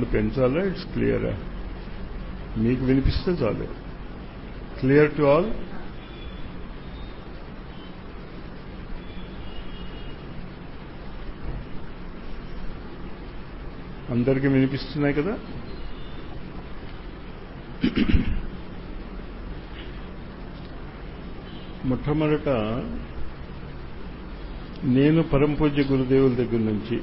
పెంచాలా it's క్లియరా మీకు వినిపిస్తే చాలు క్లియర్ టు ఆల్ అందరికీ వినిపిస్తున్నాయి కదా మొట్టమొదట నేను పరంపూజ్య గురుదేవుల దగ్గర నుంచి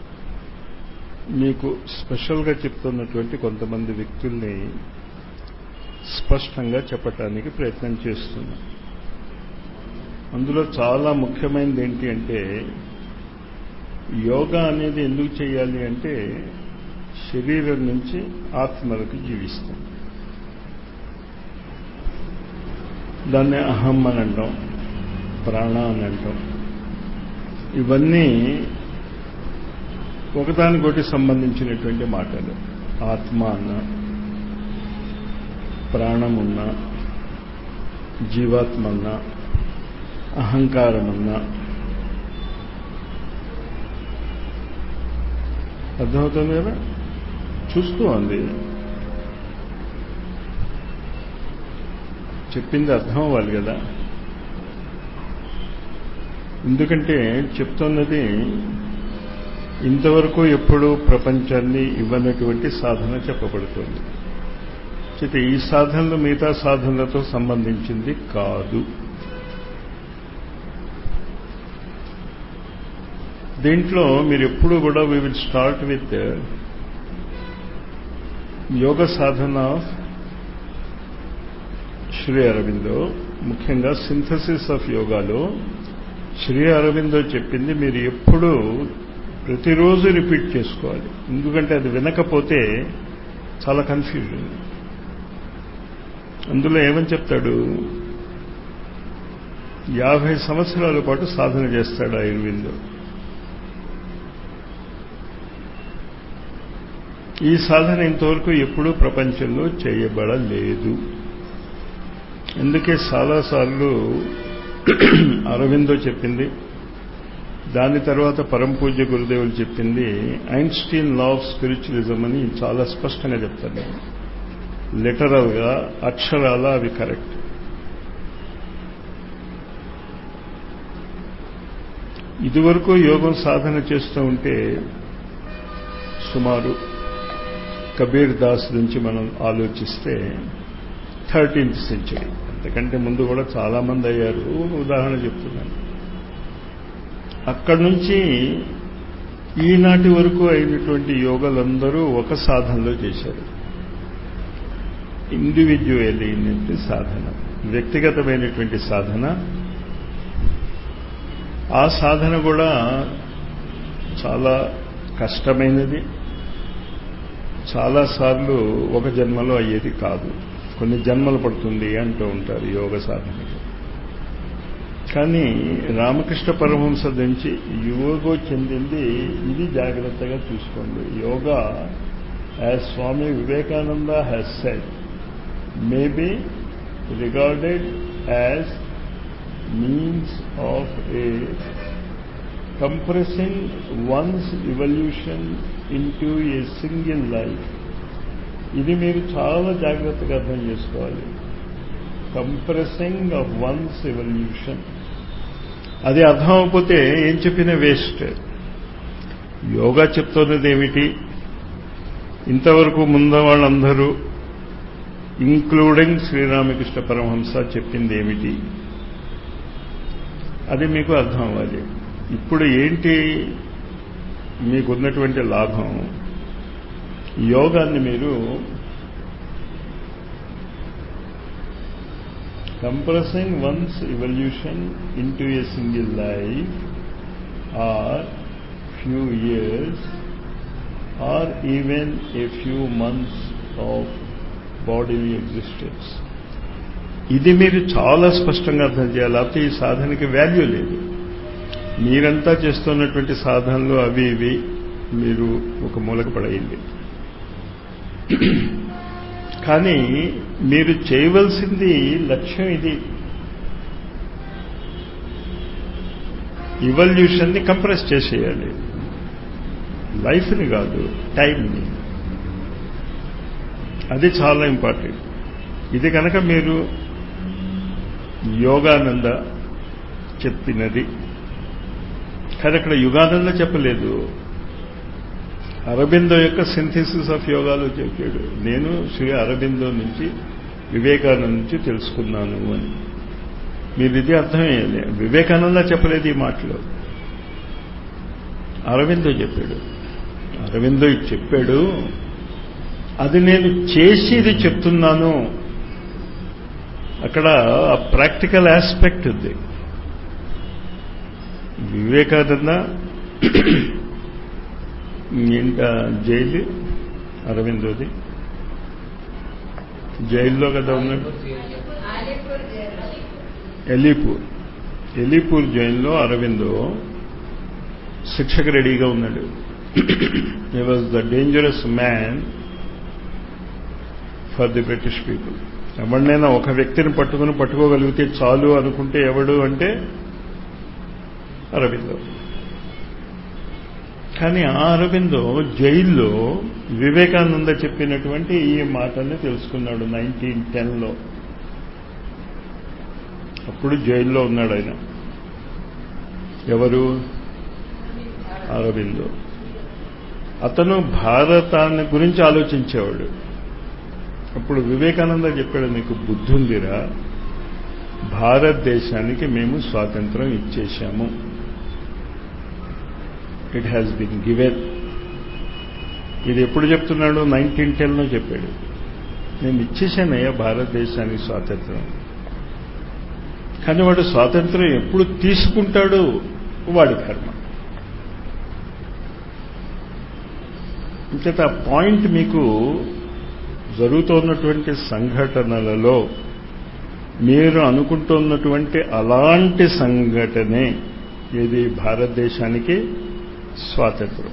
మీకు స్పెషల్గా చెప్తున్నటువంటి కొంతమంది వ్యక్తుల్ని స్పష్టంగా చెప్పటానికి ప్రయత్నం చేస్తున్నా అందులో చాలా ముఖ్యమైనది ఏంటి అంటే యోగా అనేది ఎందుకు చేయాలి అంటే శరీరం నుంచి ఆత్మలకు జీవిస్తాం దాన్ని అహం అని అంటాం ప్రాణ అని అంటాం ఇవన్నీ ఒకదానికొకటి సంబంధించినటువంటి మాటలు ఆత్మ అన్న ప్రాణమున్న జీవాత్మ అన్న అహంకారమన్నా అర్థమవుతుంది కదా చూస్తూ ఉంది చెప్పింది అర్థం అవ్వాలి కదా ఎందుకంటే చెప్తున్నది ఇంతవరకు ఎప్పుడూ ప్రపంచాన్ని ఇవ్వనటువంటి సాధన చెప్పబడుతుంది అయితే ఈ సాధనలు మిగతా సాధనలతో సంబంధించింది కాదు దీంట్లో మీరు ఎప్పుడు కూడా we will start with yoga సాధన ఆఫ్ శ్రీ అరవిందో ముఖ్యంగా సింథసిస్ ఆఫ్ యోగాలో శ్రీ అరవిందో చెప్పింది మీరు ఎప్పుడూ ప్రతిరోజు రిపీట్ చేసుకోవాలి ఎందుకంటే అది వినకపోతే చాలా కన్ఫ్యూజన్ అందులో ఏమని చెప్తాడు యాభై సంవత్సరాల పాటు సాధన చేస్తాడు ఆయుర్వేందో ఈ సాధన ఇంతవరకు ఎప్పుడూ ప్రపంచంలో చేయబడలేదు అందుకే చాలాసార్లు అరవిందో చెప్పింది దాని తర్వాత పరంపూజ్య గురుదేవులు చెప్పింది ఐన్స్టీన్ లా ఆఫ్ స్పిరిచువలిజం అని చాలా స్పష్టంగా చెప్తాను నేను లిటరల్గా అక్షరాల అవి కరెక్ట్ ఇదివరకు యోగం సాధన చేస్తూ ఉంటే సుమారు కబీర్ దాస్ నుంచి మనం ఆలోచిస్తే థర్టీన్త్ సెంచరీ అంతకంటే ముందు కూడా చాలామంది అయ్యారు ఉదాహరణ చెప్తున్నాను అక్కడి నుంచి ఈనాటి వరకు అయినటువంటి యోగాలందరూ ఒక సాధనలో చేశారు ఇండివిజువల్ అయినటువంటి సాధన వ్యక్తిగతమైనటువంటి సాధన ఆ సాధన కూడా చాలా కష్టమైనది చాలాసార్లు ఒక జన్మలో అయ్యేది కాదు కొన్ని జన్మలు పడుతుంది అంటూ ఉంటారు యోగ సాధనకి కానీ రామకృష్ణ పరమహంస నుంచి యోగో చెందింది ఇది జాగ్రత్తగా చూసుకోండి yoga as Swami Vivekananda has said may be regarded as means of a compressing one's evolution into a single life ఇది మీరు చాలా జాగ్రత్తగా అర్థం చేసుకోవాలి కంప్రెసింగ్ ఆఫ్ వన్స్ ఎవల్యూషన్ అది అర్థం అవ్వకపోతే ఏం చెప్పినా వేస్ట్ యోగా చెప్తున్నది ఏమిటి ఇంతవరకు ముందు వాళ్ళందరూ ఇంక్లూడింగ్ శ్రీరామకృష్ణ పరమహంస చెప్పింది ఏమిటి అది మీకు అర్థం అవ్వాలి ఇప్పుడు ఏంటి మీకున్నటువంటి లాభం యోగాన్ని మీరు compressing one's evolution into a single life or few years or even a few months of bodily existence ఇది మీరు చాలా స్పష్టంగా అర్థం చేయాలి లేకపోతే ఈ సాధనకి వాల్యూ లేదు మీరంతా చేస్తున్నటువంటి సాధనలు అవి ఇవి మీరు ఒక మూలక పడయింది కానీ మీరు చేయవలసింది లక్ష్యం ఇది ఇవల్యూషన్ని కంప్రెస్ చేసేయాలి లైఫ్ని కాదు టైంని అది చాలా ఇంపార్టెంట్ ఇది కనుక మీరు యోగానంద చెప్పినది కానీ అక్కడ యుగానంద చెప్పలేదు అరబిందో యొక్క సింథసిస్ ఆఫ్ యోగాలో చెప్పాడు నేను శ్రీ అరబిందో నుంచి వివేకానంద నుంచి తెలుసుకున్నాను అని మీరు ఇది అర్థమయ్యాలి వివేకానంద చెప్పలేదు ఈ మాటలో అరవిందో చెప్పాడు అరవిందో ఇది చెప్పాడు అది నేను చేసి ఇది చెప్తున్నాను అక్కడ ప్రాక్టికల్ ఆస్పెక్ట్ ఉంది వివేకానంద ఇంకా జైలు అరవిందోది జైల్లో కదా ఉన్నాడు ఎలీపూర్ ఎలీపూర్ జైల్లో అరవిందో శిక్షకు రెడీగా ఉన్నాడు he was the dangerous man for the British people ఎవరినైనా ఒక వ్యక్తిని పట్టుకుని పట్టుకోగలిగితే చాలు అనుకుంటే ఎవడు అంటే అరవిందో కానీ ఆ అరవిందో జైల్లో వివేకానంద చెప్పినటువంటి ఈ మాటల్ని తెలుసుకున్నాడు నైన్టీన్ టెన్లో అప్పుడు జైల్లో ఉన్నాడు ఆయన ఎవరు అరవిందో అతను భారతాన్ని గురించి ఆలోచించేవాడు అప్పుడు వివేకానంద చెప్పాడు నీకు బుద్ధి ఉందిరా భారతదేశానికి మేము స్వాతంత్రం ఇచ్చేశాము ఇట్ హ్యాస్ బిన్ గివెన్ ఇది ఎప్పుడు చెప్తున్నాడు నైన్టీన్ టెన్లో చెప్పాడు నేను ఇచ్చేశానయ్యా భారతదేశానికి స్వాతంత్రం కానీ వాడు స్వాతంత్రం ఎప్పుడు తీసుకుంటాడు వాడి కర్మ ఇంకత పాయింట్ మీకు జరుగుతున్నటువంటి సంఘటనలలో మీరు అనుకుంటున్నటువంటి అలాంటి సంఘటనే ఇది భారతదేశానికి స్వాతంత్రం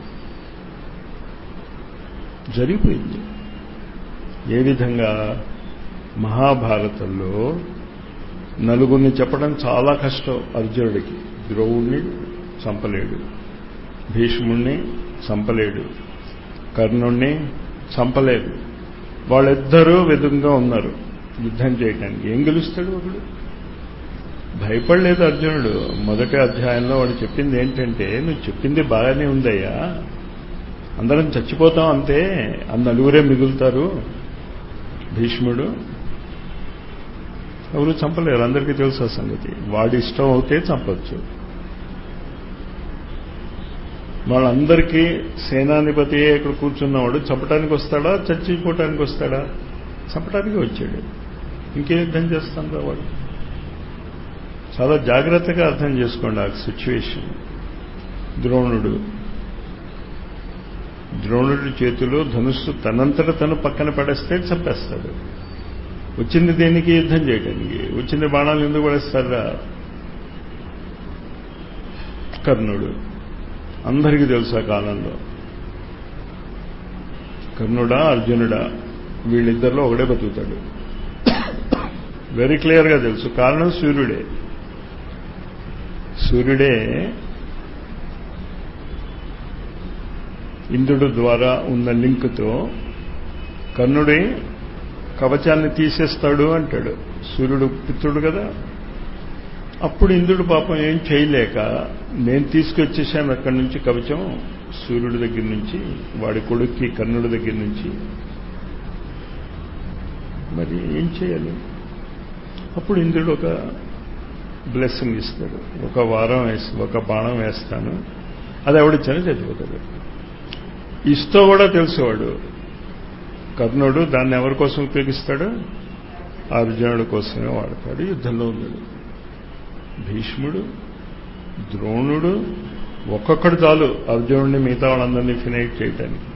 జరిగిపోయింది ఏ విధంగా మహాభారతంలో నలుగురిని చెప్పడం చాలా కష్టం అర్జునుడికి ద్రోవుణ్ణి చంపలేడు భీష్ముణ్ణి చంపలేడు కర్ణుణ్ణి చంపలేదు వాళ్ళిద్దరూ విధంగా ఉన్నారు యుద్ధం చేయటానికి ఏం గెలుస్తాడు ఒకడు భయపడలేదు అర్జునుడు మొదటి అధ్యాయంలో వాడు చెప్పింది ఏంటంటే నువ్వు చెప్పింది బాగానే ఉందయ్యా అందరం చచ్చిపోతాం అంతే ఆ నలుగురే మిగులుతారు భీష్ముడు ఎవరు చంపలేరు అందరికీ తెలుసు ఆ సంగతి వాడి ఇష్టం అవుతే చంపొచ్చు వాళ్ళందరికీ సేనాధిపతి ఇక్కడ కూర్చున్నవాడు చంపడానికి వస్తాడా చచ్చిపోవటానికి వస్తాడా చంపడానికి వచ్చాడు ఇంకే యుద్ధం చేస్తాను రా వాడు చాలా జాగ్రత్తగా అర్థం చేసుకోండి ఆ సిచ్యువేషన్ ద్రోణుడు ద్రోణుడి చేతిలో ధనుస్సు తనంతట తను పక్కన పడేస్తే చంపేస్తాడు వచ్చింది దేనికి యుద్ధం చేయడానికి వచ్చింది బాణాలు ఎందుకు పడేస్తాడా కర్ణుడు అందరికీ తెలుసు ఆ కాలంలో కర్ణుడా అర్జునుడా వీళ్ళిద్దరిలో ఒకడే బతుకుతాడు వెరీ క్లియర్గా తెలుసు కారణం సూర్యుడే సూర్యుడే ఇంద్రుడు ద్వారా ఉన్న లింక్తో కర్ణుడే కవచాన్ని తీసేస్తాడు అంటాడు సూర్యుడు పిత్రుడు కదా అప్పుడు ఇంద్రుడు పాపం ఏం చేయలేక నేను తీసుకొచ్చేసాను అక్కడి నుంచి కవచం సూర్యుడి దగ్గర నుంచి వాడి కొడుక్కి కర్ణుడి దగ్గర నుంచి మరి ఏం చేయాలి అప్పుడు ఇంద్రుడు ఒక బ్లెస్సింగ్ ఇస్తాడు ఒక వారం వేసి ఒక బాణం వేస్తాను అది ఎవడిచ్చానో చచ్చిపోతాడు ఇస్తో కూడా తెలుసువాడు కర్ణుడు దాన్ని ఎవరి కోసం ఉపయోగిస్తాడు అర్జునుడి కోసమే వాడతాడు యుద్ధంలో ఉన్నాడు భీష్ముడు ద్రోణుడు ఒక్కొక్కడు చాలు అర్జునుడిని మిగతా వాళ్ళందరినీ ఫినైట్ చేయటానికి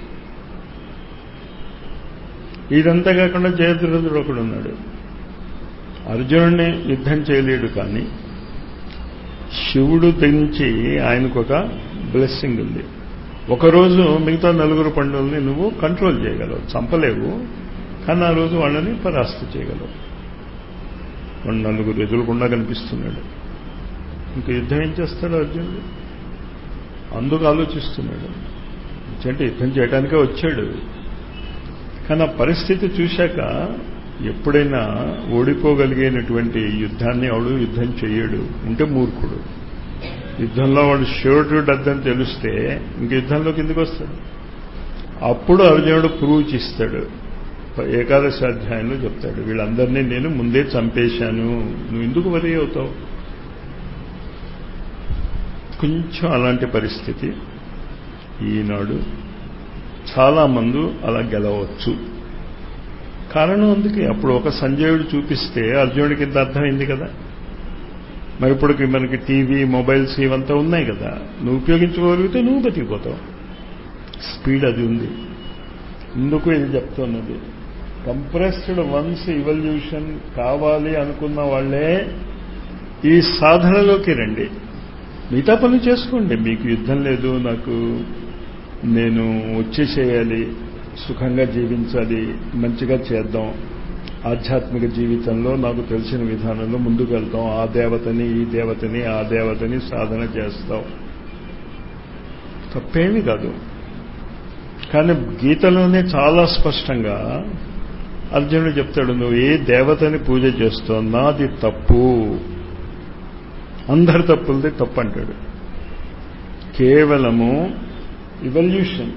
ఇదంతా కాకుండా జయద్రథుడు ఒకడు ఉన్నాడు అర్జునుడిని యుద్ధం చేయలేడు కానీ శివుడు తెంచి ఆయనకు ఒక బ్లెస్సింగ్ ఉంది ఒకరోజు మిగతా నలుగురు పండుగల్ని నువ్వు కంట్రోల్ చేయగలవు చంపలేవు కానీ ఆ రోజు వాళ్ళని పరాస్తి చేయగలవు వాడు నలుగురు ఎదురుకుండా కనిపిస్తున్నాడు ఇంకా యుద్ధం ఏం చేస్తాడు అర్జునుడు అందుకు ఆలోచిస్తున్నాడు అంటే యుద్ధం చేయడానికే వచ్చాడు కానీ ఆ పరిస్థితి చూశాక ఎప్పుడైనా ఓడిపోగలిగేటువంటి యుద్ధాన్ని ఎవడు యుద్ధం చేయడు ఉంటే మూర్ఖుడు యుద్ధంలో వాడు షూటుడు అద్దని తెలిస్తే ఇంక యుద్ధంలోకి ఎందుకు వస్తాడు అప్పుడు అర్జునుడు ప్రూవ్ చేస్తాడు ఏకాదశి అధ్యాయంలో చెప్తాడు వీళ్ళందరినీ నేను ముందే చంపేశాను నువ్వు ఎందుకు వరి అవుతావు కొంచెం అలాంటి పరిస్థితి ఈనాడు చాలా మంది అలా గెలవచ్చు కారణం అందుకే అప్పుడు ఒక సంజయుడు చూపిస్తే అర్జునుడికి ఇంత అర్థమైంది కదా మరి ఇప్పుడు మనకి టీవీ మొబైల్స్ ఇవంతా ఉన్నాయి కదా నువ్వు ఉపయోగించుకోగలిగితే నువ్వు బతికిపోతావు స్పీడ్ అది ఉంది ఇందుకు ఇది చెప్తున్నది కంప్రెస్డ్ వన్స్ ఇవల్యూషన్ కావాలి అనుకున్న వాళ్ళే ఈ సాధనలోకి రండి మిగతా పనులు చేసుకోండి మీకు యుద్ధం లేదు నాకు నేను వచ్చేసేయాలి సుఖంగా జీవించాలి మంచిగా చేద్దాం ఆధ్యాత్మిక జీవితంలో నాకు తెలిసిన విధానంలో ముందుకు వెళ్తాం ఆ దేవతని ఈ దేవతని ఆ దేవతని సాధన చేస్తాం తప్పేమీ కాదు కానీ గీతలోనే చాలా స్పష్టంగా అర్జునుడు చెప్తాడు నువ్వు ఏ దేవతని పూజ చేస్తావు నాది తప్పు అందరి తప్పులది తప్పు అంటాడు కేవలము ఇవల్యూషన్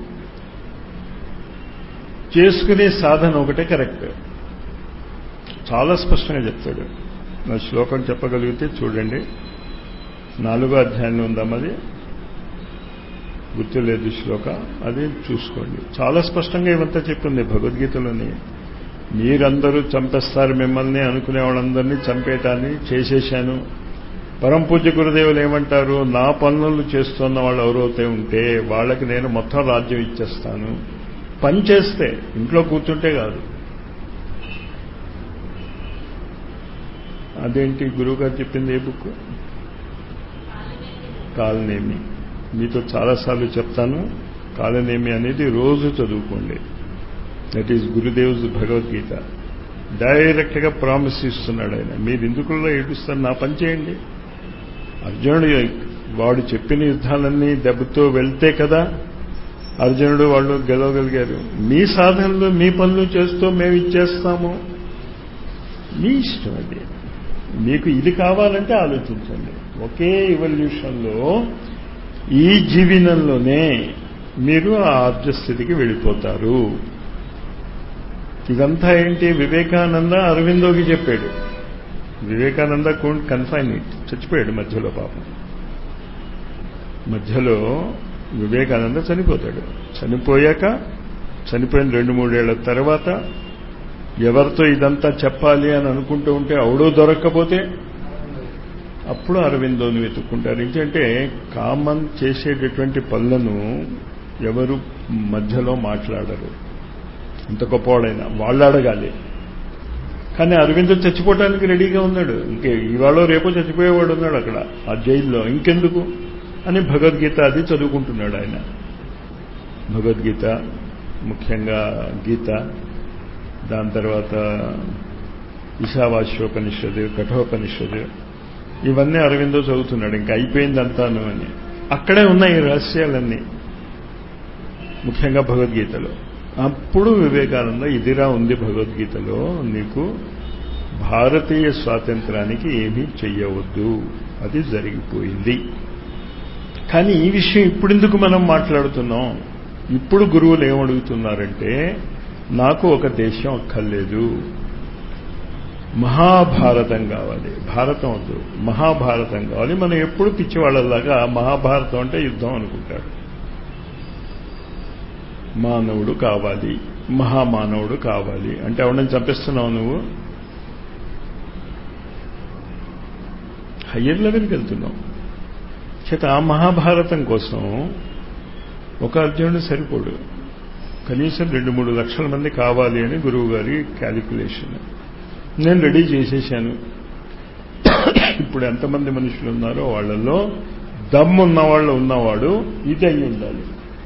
చేసుకునే సాధన ఒకటే కరెక్ట్ చాలా స్పష్టంగా చెప్తాడు నా శ్లోకం చెప్పగలిగితే చూడండి నాలుగో అధ్యాయంలో ఉందామది గుర్తులేదు శ్లోక అది చూసుకోండి చాలా స్పష్టంగా ఇవంతా చెప్పింది భగవద్గీతలోని మీరందరూ చంపేస్తారు మిమ్మల్ని అనుకునే వాళ్ళందరినీ చంపేటాన్ని చేసేశాను పరం పూజ్య గురుదేవులు ఏమంటారు నా పనులు చేస్తున్న వాళ్ళు ఎవరైతే ఉంటే వాళ్ళకి నేను మొత్తం రాజ్యం ఇచ్చేస్తాను పని చేస్తే ఇంట్లో కూర్చుంటే కాదు అదేంటి గురువుగారు చెప్పింది ఏ బుక్ కాలనేమి మీతో చాలాసార్లు చెప్తాను కాలనేమి అనేది రోజు చదువుకోండి దట్ ఈజ్ గురుదేవ్స్ భగవద్గీత డైరెక్ట్గా ప్రామిస్ ఇస్తున్నాడు ఆయన మీరు ఎందుకుల్లో ఏడుస్తారు నా పని చేయండి అర్జునుడు వాడు చెప్పిన యుద్ధాలన్నీ దెబ్బతో వెళ్తే కదా అర్జునుడు వాళ్ళు గెలవగలిగారు మీ సాధనలు మీ పనులు చేస్తూ మేము ఇచ్చేస్తాము మీ ఇష్టం అది మీకు ఇది కావాలంటే ఆలోచించండి ఒకే ఇవల్యూషన్లో ఈ జీవనంలోనే మీరు ఆ ఆర్జస్థితికి వెళ్ళిపోతారు ఇదంతా ఏంటి వివేకానంద అరవిందోకి చెప్పాడు వివేకానంద కోంట్ కన్ఫైన్ ఇట్ చచ్చిపోయాడు మధ్యలో పాపం మధ్యలో వివేకానంద చనిపోతాడు చనిపోయాక చనిపోయిన రెండు మూడేళ్ల తర్వాత ఎవరితో ఇదంతా చెప్పాలి అని అనుకుంటూ ఉంటే అవడో దొరక్కపోతే అప్పుడు అరవిందోని వెతుక్కుంటారు ఎందుకంటే కామన్ చేసేటటువంటి పనులను ఎవరు మధ్యలో మాట్లాడరు ఇంత గొప్పవాడైనా వాళ్ళు అడగాలి కానీ అరవిందో చచ్చిపోవటానికి రెడీగా ఉన్నాడు ఇంకే ఇవాళ రేపో చచ్చిపోయేవాడు ఉన్నాడు అక్కడ ఆ జైల్లో ఇంకెందుకు అని భగవద్గీత అది చదువుకుంటున్నాడు ఆయన భగవద్గీత ముఖ్యంగా గీత దాని తర్వాత ఈశావాస్యోపనిషత్తు కఠోపనిషత్తు ఇవన్నీ అరవిందో చదువుతున్నాడు ఇంకా అయిపోయిందంతాను అని అక్కడే ఉన్నాయి ఈ రహస్యాలన్నీ ముఖ్యంగా భగవద్గీతలో అప్పుడు వివేకానంద ఇదిరా ఉంది భగవద్గీతలో నీకు భారతీయ స్వాతంత్రానికి ఏమీ చెయ్యవద్దు అది జరిగిపోయింది కానీ ఈ విషయం ఇప్పుడెందుకు మనం మాట్లాడుతున్నాం ఇప్పుడు గురువులు ఏమడుగుతున్నారంటే నాకు ఒక దేశం అక్కర్లేదు మహాభారతం కావాలి భారతం వద్దు మహాభారతం కావాలి మనం ఎప్పుడు పిచ్చివాళ్ళలాగా మహాభారతం అంటే యుద్ధం అనుకుంటాడు మానవుడు కావాలి మహామానవుడు కావాలి అంటే ఎవడని చంపిస్తున్నావు నువ్వు హయ్యర్ లెవెల్కి వెళ్తున్నావు చేత ఆ మహాభారతం కోసం ఒక అర్జునుడు సరిపోడు కనీసం రెండు మూడు లక్షల మంది కావాలి అని గురువు గారి క్యాలిక్యులేషన్ నేను రెడీ చేసేసాను ఇప్పుడు ఎంతమంది మనుషులు ఉన్నారో వాళ్ళల్లో దమ్మున్న వాళ్ళు ఉన్నవాడు ఇది అయి ఉండాలి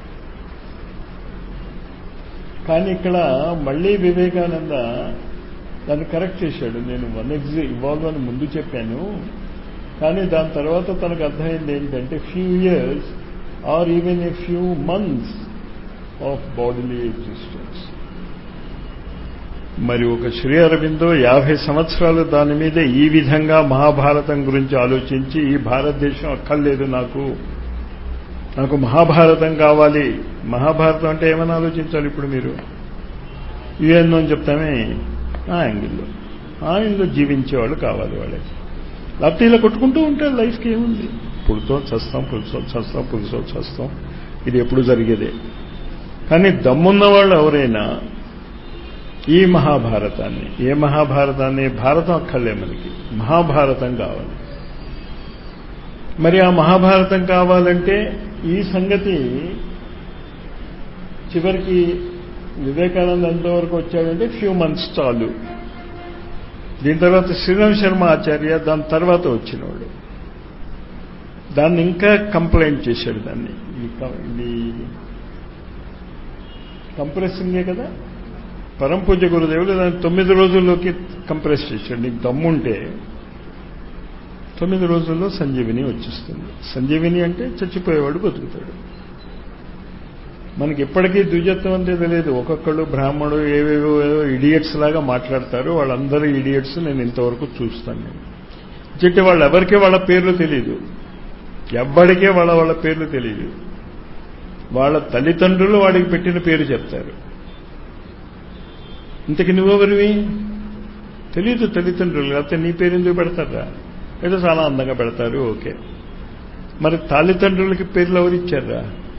కానీ ఇక్కడ మళ్ళీ వివేకానంద దాన్ని కరెక్ట్ చేశాడు నేను వన్ ఎగ్జి ఇవ్వాలి అని ముందు చెప్పాను కానీ దాని తర్వాత తనకు అర్థమైంది ఏంటంటే few years or even a few months of bodily existence మరి ఒక శ్రీ అరవిందో యాభై సంవత్సరాలు దాని మీద ఈ విధంగా మహాభారతం గురించి ఆలోచించి ఈ భారతదేశం అక్కర్లేదు నాకు నాకు మహాభారతం కావాలి మహాభారతం అంటే ఏమని ఆలోచించాలి ఇప్పుడు మీరు యుఎన్ అని చెప్తామే ఆ యాంగిల్లో ఆ యాంగిల్లో జీవించేవాళ్ళు కావాలి వాళ్ళకి లేకపోతే ఇలా కొట్టుకుంటూ ఉంటారు లైఫ్కి ఏముంది పుడుతో చస్తాం పులుసో చస్తాం పులుసో చస్తాం ఇది ఎప్పుడు జరిగేదే కానీ దమ్మున్న వాళ్ళు ఎవరైనా ఈ మహాభారతాన్ని ఏ మహాభారతాన్ని భారతం అక్కర్లే మనకి మహాభారతం కావాలి మరి ఆ మహాభారతం కావాలంటే ఈ సంగతి చివరికి వివేకానంద ఎంతవరకు వచ్చాడంటే ఫ్యూ మంత్స్ చాలు దీని తర్వాత శ్రీరామ్ శర్మ ఆచార్య దాని తర్వాత వచ్చినవాడు దాన్ని ఇంకా కంప్లైంట్ చేశాడు దాన్ని ఇది కంప్రెసింగే కదా పరం పూజ గురుదేవులు దాన్ని తొమ్మిది రోజుల్లోకి కంప్రెస్ చేశాడు నీకు దమ్ముంటే తొమ్మిది రోజుల్లో సంజీవిని వచ్చేస్తుంది సంజీవిని అంటే చచ్చిపోయేవాడు బతుకుతాడు మనకి ఇప్పటికీ ద్విజత్వం అంటే తెలియదు ఒక్కొక్కళ్ళు బ్రాహ్మణుడు ఏవేవో ఇడియట్స్ లాగా మాట్లాడతారు వాళ్ళందరూ ఇడియట్స్ నేను ఇంతవరకు చూస్తాను నేను చెట్టు వాళ్ళు ఎవరికీ వాళ్ళ పేర్లు తెలియదు ఎవ్వడికే వాళ్ళ వాళ్ళ పేర్లు తెలియదు వాళ్ళ తల్లిదండ్రులు వాడికి పెట్టిన పేరు చెప్తారు ఇంతకి నువ్వెవరివి తెలియదు తల్లిదండ్రులు లేకపోతే నీ పేరు ఎందుకు పెడతారా ఏదో చాలా అందంగా పెడతారు ఓకే మరి తల్లిదండ్రులకి పేర్లు ఎవరు ఇచ్చారా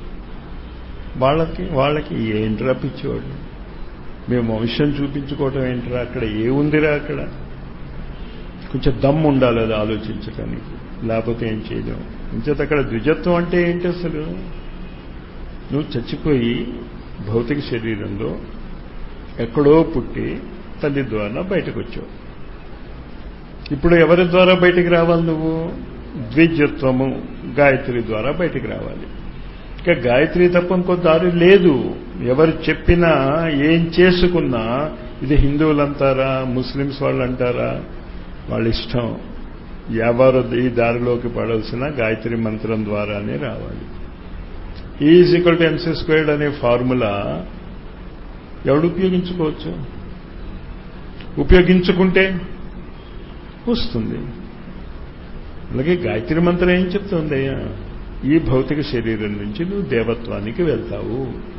వాళ్ళకి వాళ్ళకి ఏంట్రా పిచ్చేవాడు మేము వంశం చూపించుకోవటం ఏంట్రా అక్కడ ఏముందిరా అక్కడ కొంచెం దమ్ము ఉండాలి అది ఆలోచించడానికి లేకపోతే ఏం చేయలేము ఇంచేత అక్కడ ద్విజత్వం అంటే ఏంటి అసలు నువ్వు చచ్చిపోయి భౌతిక శరీరంలో ఎక్కడో పుట్టి తల్లి ద్వారా బయటకు వచ్చావు ఇప్పుడు ఎవరి ద్వారా బయటికి రావాలి నువ్వు ద్విజత్వము గాయత్రి ద్వారా బయటికి రావాలి ఇక గాయత్రి తప్ప ఇంకో దారి లేదు ఎవరు చెప్పినా ఏం చేసుకున్నా ఇది హిందువులు అంటారా ముస్లిమ్స్ వాళ్ళు అంటారా వాళ్ళ ఇష్టం ఎవరు ఈ దారిలోకి పడాల్సిన గాయత్రి మంత్రం ద్వారానే రావాలి is equal to MC squared అనే ఫార్ములా ఎవడు ఉపయోగించుకోవచ్చు ఉపయోగించుకుంటే వస్తుంది అలాగే గాయత్రి మంత్రం ఏం చెప్తుందయ్యా ఈ భౌతిక శరీరం నుంచి నువ్వు దేవత్వానికి వెళ్తావు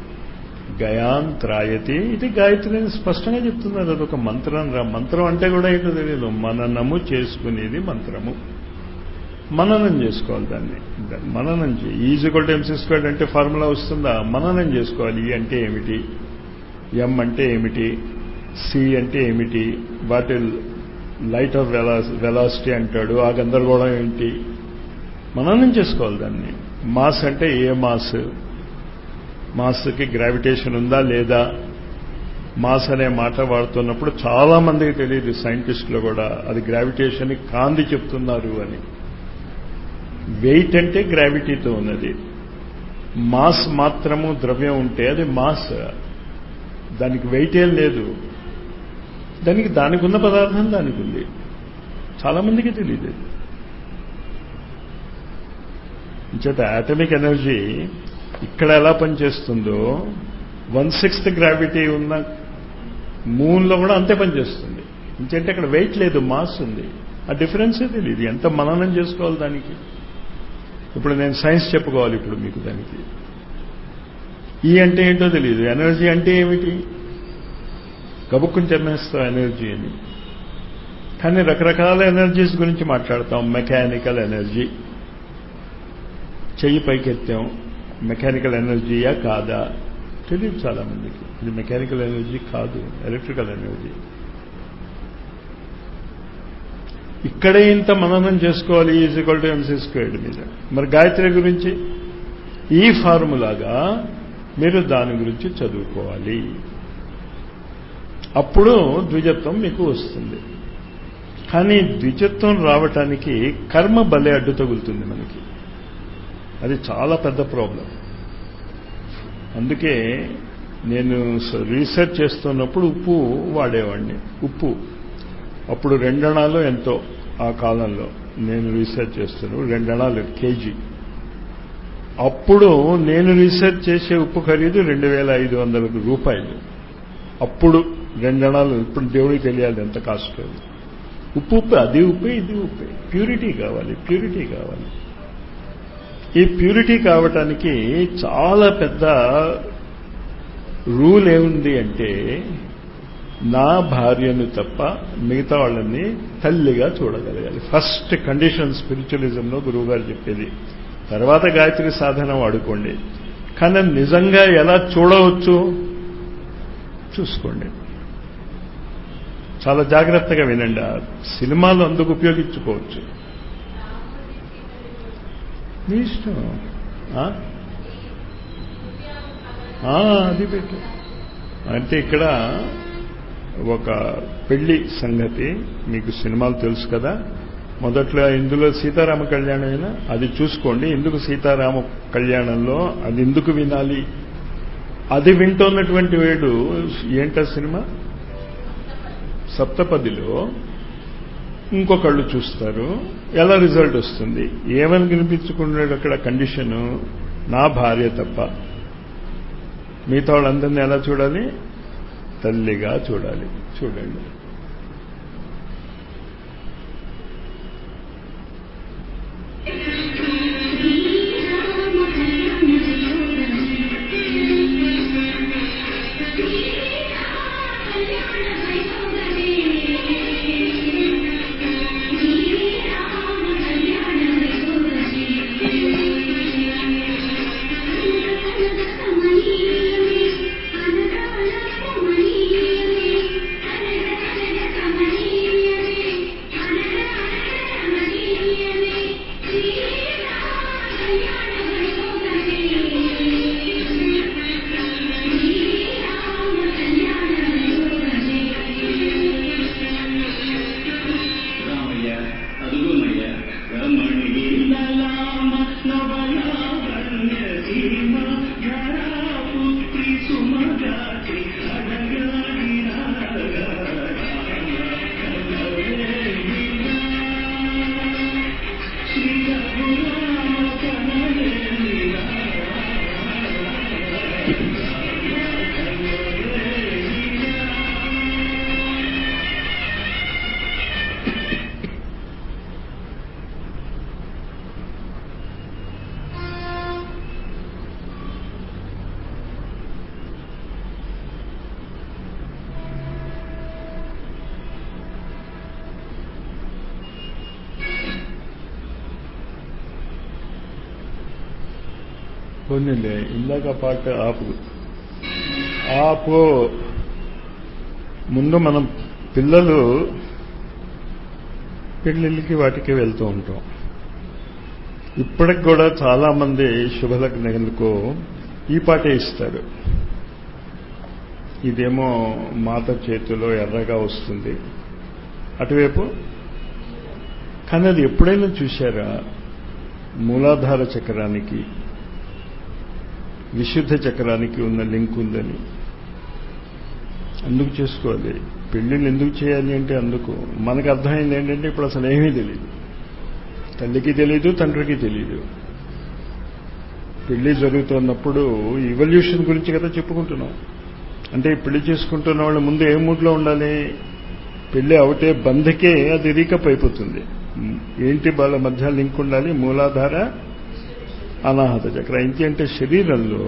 గయాంత్రాయతి ఇది గాయత్రి స్పష్టంగా చెప్తున్నారు అదొక మంత్రం రా మంత్రం అంటే కూడా ఏంటో తెలియదు మననము చేసుకునేది మంత్రము మననం చేసుకోవాలి దాన్ని మననం ఈజ్వల్ టు ఎంసీ స్క్వేర్డ్ అంటే ఫార్ములా వస్తుందా మననం చేసుకోవాలి ఈ అంటే ఏమిటి ఎం అంటే ఏమిటి సి అంటే ఏమిటి వాటి లైట్ ఆఫ్ వెలాసిటీ అంటాడు ఆ గందరగోళం ఏంటి మననం చేసుకోవాలి దాన్ని మాస్ అంటే ఏ మాస్ మాస్కి గ్రావిటేషన్ ఉందా లేదా మాస్ అనే మాట వాడుతున్నప్పుడు చాలా మందికి తెలియదు సైంటిస్టులు కూడా అది గ్రావిటేషన్ కాంది చెప్తున్నారు అని వెయిట్ అంటే గ్రావిటీతో ఉన్నది మాస్ మాత్రము ద్రవ్యం ఉంటే అది మాస్ దానికి వెయిట్ ఏం లేదు దానికి దానికి ఉన్న పదార్థం దానికి ఉంది చాలా మందికి తెలియదు చేత ఆటమిక్ ఎనర్జీ ఇక్కడ ఎలా పనిచేస్తుందో వన్ సిక్స్త్ గ్రావిటీ ఉన్న మూన్లో కూడా అంతే పనిచేస్తుంది ఇంకంటే అక్కడ వెయిట్ లేదు మాస్ ఉంది ఆ డిఫరెన్సే తెలియదు ఎంత మననం చేసుకోవాలి దానికి ఇప్పుడు నేను సైన్స్ చెప్పుకోవాలి ఇప్పుడు మీకు దానికి ఈ అంటే ఏంటో తెలియదు ఎనర్జీ అంటే ఏమిటి గబుక్కుని చెప్పేస్తాం ఎనర్జీ అని కానీ రకరకాల ఎనర్జీస్ గురించి మాట్లాడతాం మెకానికల్ ఎనర్జీ చెయ్యి పైకెత్తాం మెకానికల్ ఎనర్జీయా కాదా తెలియదు చాలా మందికి ఇది మెకానికల్ ఎనర్జీ కాదు ఎలక్ట్రికల్ ఎనర్జీ ఇక్కడే ఇంత మననం చేసుకోవాలి is equal to MC squared మీద మరి గాయత్రి గురించి ఈ ఫార్ములాగా మీరు దాని గురించి చదువుకోవాలి అప్పుడు ద్విజత్వం మీకు వస్తుంది కానీ ద్విజత్వం రావటానికి కర్మ బలే అడ్డు తగులుతుంది మనకి అది చాలా పెద్ద ప్రాబ్లం అందుకే నేను రీసెర్చ్ చేస్తున్నప్పుడు ఉప్పు వాడేవాడిని ఉప్పు అప్పుడు రెండణాలు ఎంతో ఆ కాలంలో నేను రీసెర్చ్ చేస్తున్నాను రెండణాలు కేజీ అప్పుడు నేను రీసెర్చ్ చేసే ఉప్పు ఖరీదు రెండు వేల ఐదు వందల రూపాయలు అప్పుడు రెండణాలు ఇప్పుడు దేవుడికి తెలియాలి ఎంత కాస్ట్ ఉప్పు ఉప్పు అది ఉప్పే ఇది ఉప్పే ప్యూరిటీ కావాలి ప్యూరిటీ కావాలి ఈ ప్యూరిటీ కావటానికి చాలా పెద్ద రూల్ ఏముంది అంటే నా భార్యను తప్ప మిగతా వాళ్ళని తల్లిగా చూడగలగాలి ఫస్ట్ కండిషన్ స్పిరిచువలిజంలో గురువుగారు చెప్పేది తర్వాత గాయత్రి సాధన వాడుకోండి కానీ నిజంగా ఎలా చూడవచ్చు చూసుకోండి చాలా జాగ్రత్తగా వినండి ఆ సినిమాలు అందుకు ఉపయోగించుకోవచ్చు మీ ఇష్టం అది పెట్టు అంటే ఇక్కడ ఒక పెళ్లి సంగతి మీకు సినిమాలు తెలుసు కదా మొదట్లో ఇందులో సీతారామ కళ్యాణం అయినా అది చూసుకోండి ఎందుకు సీతారామ కళ్యాణంలో అది ఎందుకు వినాలి అది వింటున్నటువంటి వేడు ఏంట సినిమా సప్తపదిలో ఇంకొకళ్ళు చూస్తారు ఎలా రిజల్ట్ వస్తుంది ఏమని వినిపించుకున్నాడు అక్కడ కండిషను నా భార్య తప్ప మిగతా వాళ్ళందరినీ ఎలా చూడాలి తల్లిగా చూడాలి చూడండి పోనీలే ఇందాక పాట ఆపు ఆపు ముందు మనం పిల్లలు పెళ్ళిళ్ళకి వాటికి వెళ్తూ ఉంటాం ఇప్పటికి కూడా చాలా మంది శుభలగ్నలకు ఈ పాటే ఇస్తారు ఇదేమో మాత చేతిలో ఎర్రగా వస్తుంది అటువైపు కానీ అది ఎప్పుడైనా చూశారా మూలాధార చక్రానికి విశుద్ధ చక్రానికి ఉన్న లింక్ ఉందని అందుకు చేసుకోవాలి పెళ్ళిళ్ళు ఎందుకు చేయాలి అంటే అందుకు మనకు అర్థమైంది ఏంటంటే ఇప్పుడు అసలు ఏమీ తెలియదు తల్లికి తెలియదు తండ్రికి తెలియదు పెళ్లి జరుగుతున్నప్పుడు ఇవల్యూషన్ గురించి కదా చెప్పుకుంటున్నాం అంటే పెళ్లి చేసుకుంటున్న వాళ్ళు ముందు ఏ మూడ్లో ఉండాలి పెళ్లి అవుతే బంధకే అది రీకప్ అయిపోతుంది ఏంటి వాళ్ళ మధ్య లింక్ ఉండాలి మూలాధార అనాహత చక్ర ఇంటి అంటే శరీరంలో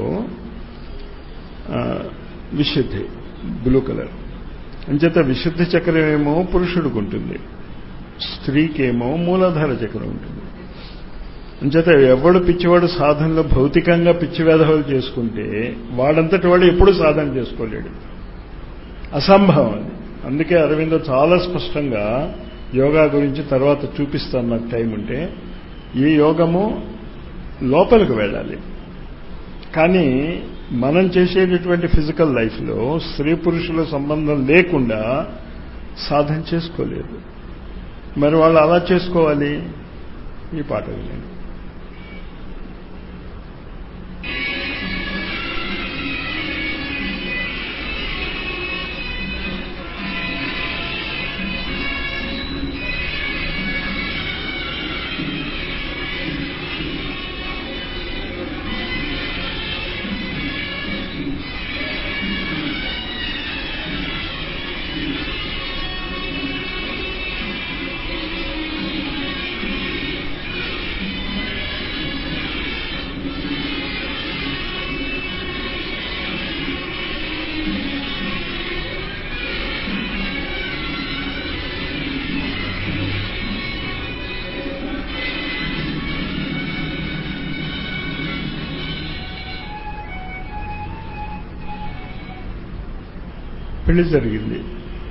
విశుద్ధి బ్లూ కలర్ అంచేత విశుద్ధ చక్రం ఏమో పురుషుడికి ఉంటుంది స్త్రీకేమో మూలాధార చక్రం ఉంటుంది అంచేత ఎవడు పిచ్చివాడు సాధనలో భౌతికంగా పిచ్చి వేధవులు చేసుకుంటే వాడంతటి వాడు ఎప్పుడు సాధన చేసుకోలేడు అసంభవం అది అందుకే అరవింద చాలా స్పష్టంగా యోగా గురించి తర్వాత చూపిస్తాను నాకు టైం ఉంటే ఈ యోగము లోపలికి వెళ్ళాలి కానీ మనం చేసేటటువంటి ఫిజికల్ లైఫ్లో స్త్రీ పురుషుల సంబంధం లేకుండా సాధన చేసుకోలేదు మరి వాళ్ళు అలా చేసుకోవాలి ఈ పాట వినండి పెళ్లి జరిగింది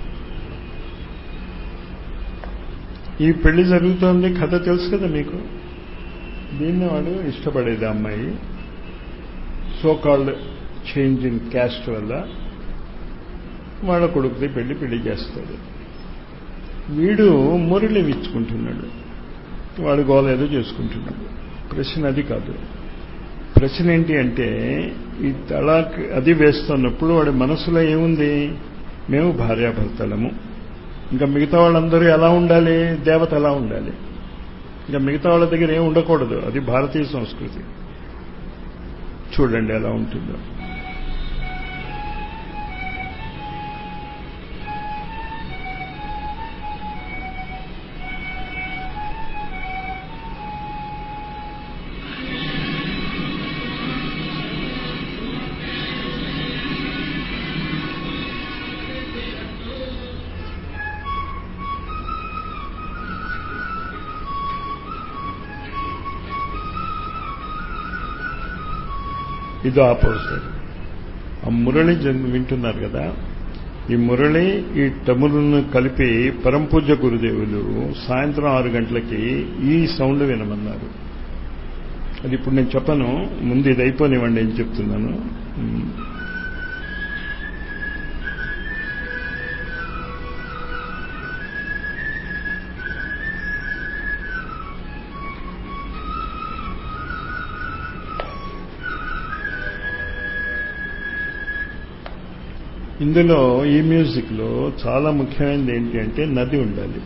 ఈ పెళ్లి జరుగుతోంది కథ తెలుసు కదా మీకు దీన్ని వాడు ఇష్టపడేది అమ్మాయి so called change in caste వల్ల వాళ్ళ కొడుకుది పెళ్లి పెళ్లి చేస్తాడు వీడు మురళి ఇచ్చుకుంటున్నాడు వాడు గోల ఏదో చేసుకుంటున్నాడు ప్రశ్న అది కాదు ప్రశ్న ఏంటి అంటే ఈ తలాక్ అది వేస్తున్నప్పుడు వాడి మనసులో ఏముంది మేము భార్యాభర్తలము ఇంకా మిగతా వాళ్ళందరూ ఎలా ఉండాలి దేవత ఎలా ఉండాలి ఇంకా మిగతా వాళ్ళ దగ్గర ఏం ఉండకూడదు అది భారతీయ సంస్కృతి చూడండి ఎలా ఉంటుందో ఇది ఆపోజిట్ ఆ మురళి జన్- వింటున్నారు కదా ఈ మురళి ఈ తములను కలిపి పరంపూజ గురుదేవులు సాయంత్రం ఆరు గంటలకి ఈ సౌండ్ వినమన్నారు అది ఇప్పుడు నేను చెప్పను ముందు ఇది అయిపోనివ్వండి ఏం చెప్తున్నాను ఉమ్. ఇందులో ఈ మ్యూజిక్లో చాలా ముఖ్యమైనది ఏంటి అంటే నది ఉండాలి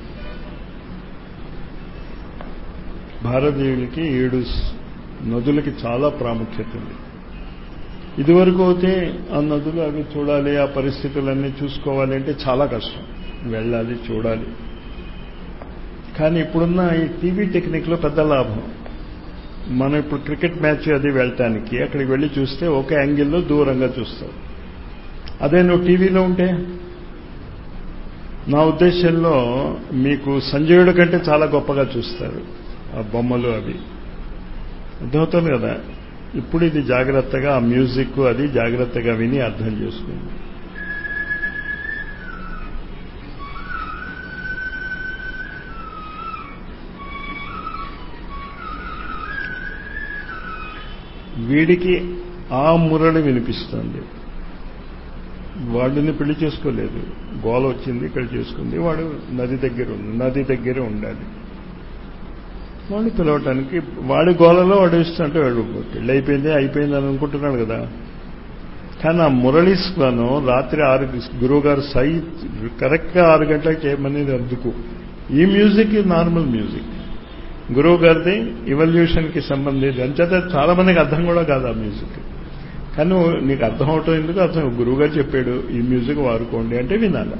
భారతీయులకి ఏడు స్- నదులకి చాలా ప్రాముఖ్యత ఉంది ఇదివరకు అయితే ఆ నదులు అవి చూడాలి ఆ పరిస్థితులన్నీ చూసుకోవాలి అంటే చాలా కష్టం వెళ్ళాలి చూడాలి కానీ ఇప్పుడున్న ఈ టీవీ టెక్నిక్లో పెద్ద లాభం మనం ఇప్పుడు క్రికెట్ మ్యాచ్ అది వెళ్ళటానికి అక్కడికి వెళ్ళి చూస్తే ఒక యాంగిల్లో దూరంగా చూస్తాం అదే నువ్వు టీవీలో ఉంటే నా ఉద్దేశంలో మీకు సంజయుడి కంటే చాలా గొప్పగా చూస్తారు ఆ బొమ్మలు అవి అర్థమవుతుంది కదా ఇప్పుడు ఇది జాగ్రత్తగా ఆ మ్యూజిక్ అది జాగ్రత్తగా విని అర్థం చేసుకోండి వీడికి ఆ మురళి వినిపిస్తుంది వాడిని పెళ్లి చేసుకోలేదు గోల వచ్చింది ఇక్కడ చేసుకుంది వాడు నది దగ్గర ఉంది నది దగ్గర ఉండాలి వాడు పిలవటానికి వాడి గోలలో వాడు ఇస్తుంటే వాడు పెళ్ళి అయిపోయింది అయిపోయింది అని అనుకుంటున్నాడు కదా కానీ ఆ మురళీస్లను రాత్రి ఆరు గురువు గారు సై కరెక్ట్గా ఆరు గంటలకు చేయమనేది అందుకు ఈ మ్యూజిక్ నార్మల్ మ్యూజిక్ గురువు గారిది ఇవల్యూషన్కి సంబంధించి అంచేత చాలా మందికి అర్థం కూడా కాదు ఆ మ్యూజిక్ కానీ నీకు అర్థం అవటం ఎందుకు అర్థం గురువు గారు చెప్పాడు ఈ మ్యూజిక్ వాడుకోండి అంటే వినాలి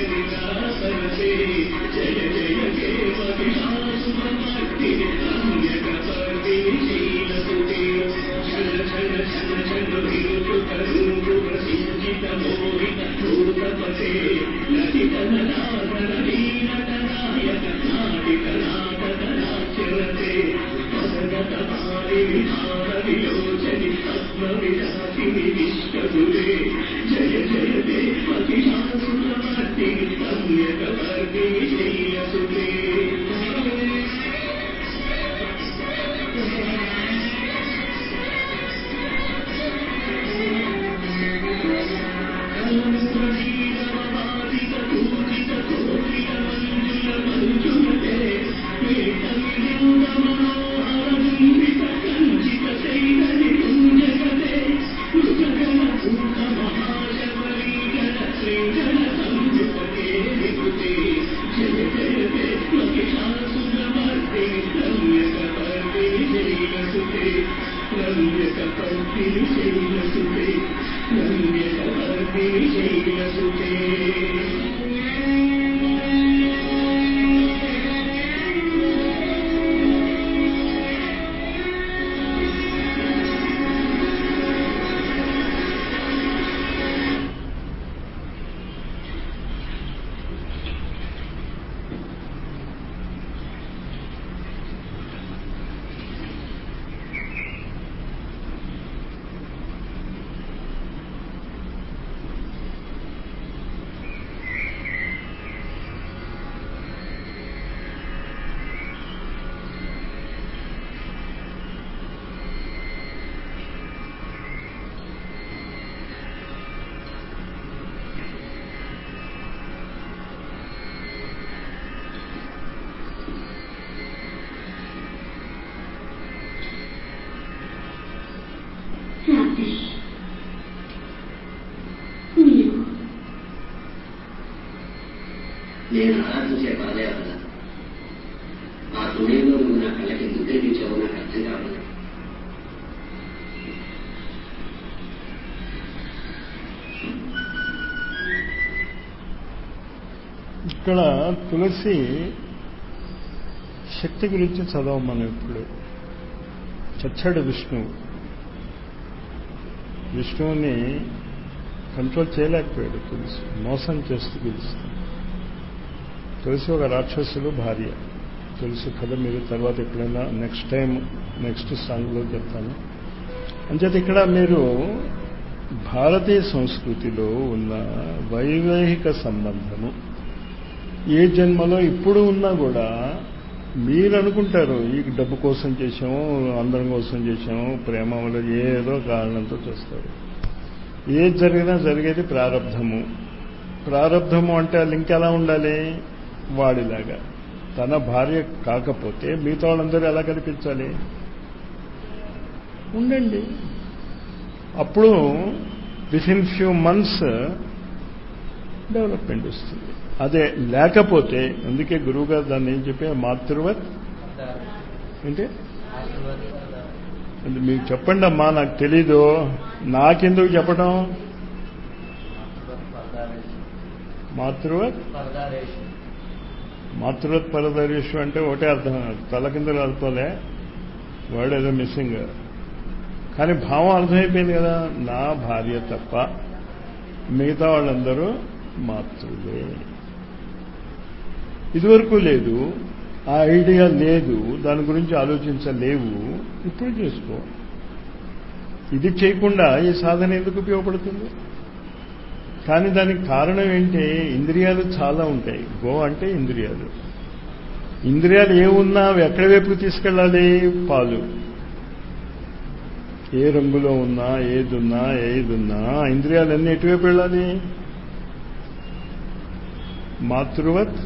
జయ జయ హ్యాపీ మీరు నేను ఆరాధించే పరదేవత ఆ సమయంలో నువ్వు నా కళ్ళకి ముద్రించావు నాకు అర్థం కావాలి ఇక్కడ తులసి శక్తి గురించి చదవం మనం ఇప్పుడు చచ్చాడు విష్ణువు విష్ణువుని కంట్రోల్ చేయలేకపోయాడు తులసి మోసం చేస్తూ పిలుస్తుంది తులసి ఒక రాక్షసులు భార్య తులసి కథ మీరు తర్వాత ఎప్పుడైనా నెక్స్ట్ టైం నెక్స్ట్ సాంగ్లో చెప్తాను అంచేత ఇక్కడ మీరు భారతీయ సంస్కృతిలో ఉన్న వైవాహిక సంబంధము ఏ జన్మలో ఇప్పుడు ఉన్నా కూడా మీరు అనుకుంటారు ఈ డబ్బు కోసం చేసాము అందరం కోసం చేసాము ప్రేమ వల్ల ఏదో కారణంతో చేస్తారు ఏది జరిగినా జరిగేది ప్రారంధము ప్రారంధము అంటే ఆ లింక్ ఎలా ఉండాలి వాడిలాగా తన భార్య కాకపోతే మిగతా వాళ్ళందరూ ఎలా కనిపించాలి ఉండండి అప్పుడు within few months development వస్తుంది అదే లేకపోతే అందుకే గురువుగారు దాన్ని ఏం చెప్పే మాతృవత్ ఏంటి అంటే మీకు చెప్పండి అమ్మా నాకు తెలీదు నాకెందుకు చెప్పడం మాతృవత్ మాతృవత్ పరదర్శు అంటే ఒకటే అర్థం తల కింద కలుపుకోలే వర్డ్ ఏదో మిస్సింగ్ కానీ భావం అర్థమైపోయింది కదా నా భార్య తప్ప మిగతా వాళ్ళందరూ మాతృలే ఇదివరకు లేదు ఆ ఐడియా లేదు దాని గురించి ఆలోచించలేవు ఇప్పుడు చేసుకో ఇది చేయకుండా ఈ సాధన ఎందుకు ఉపయోగపడుతుంది కానీ దానికి కారణం ఏంటి ఇంద్రియాలు చాలా ఉంటాయి గో అంటే ఇంద్రియాలు ఇంద్రియాలు ఏమున్నా అవి ఎక్కడి వైపు తీసుకెళ్ళాలి పాలు ఏ రంగులో ఉన్నా ఏదున్నా ఏదున్నా ఇంద్రియాలన్నీ ఎటువైపు వెళ్ళాలి మాతృవత్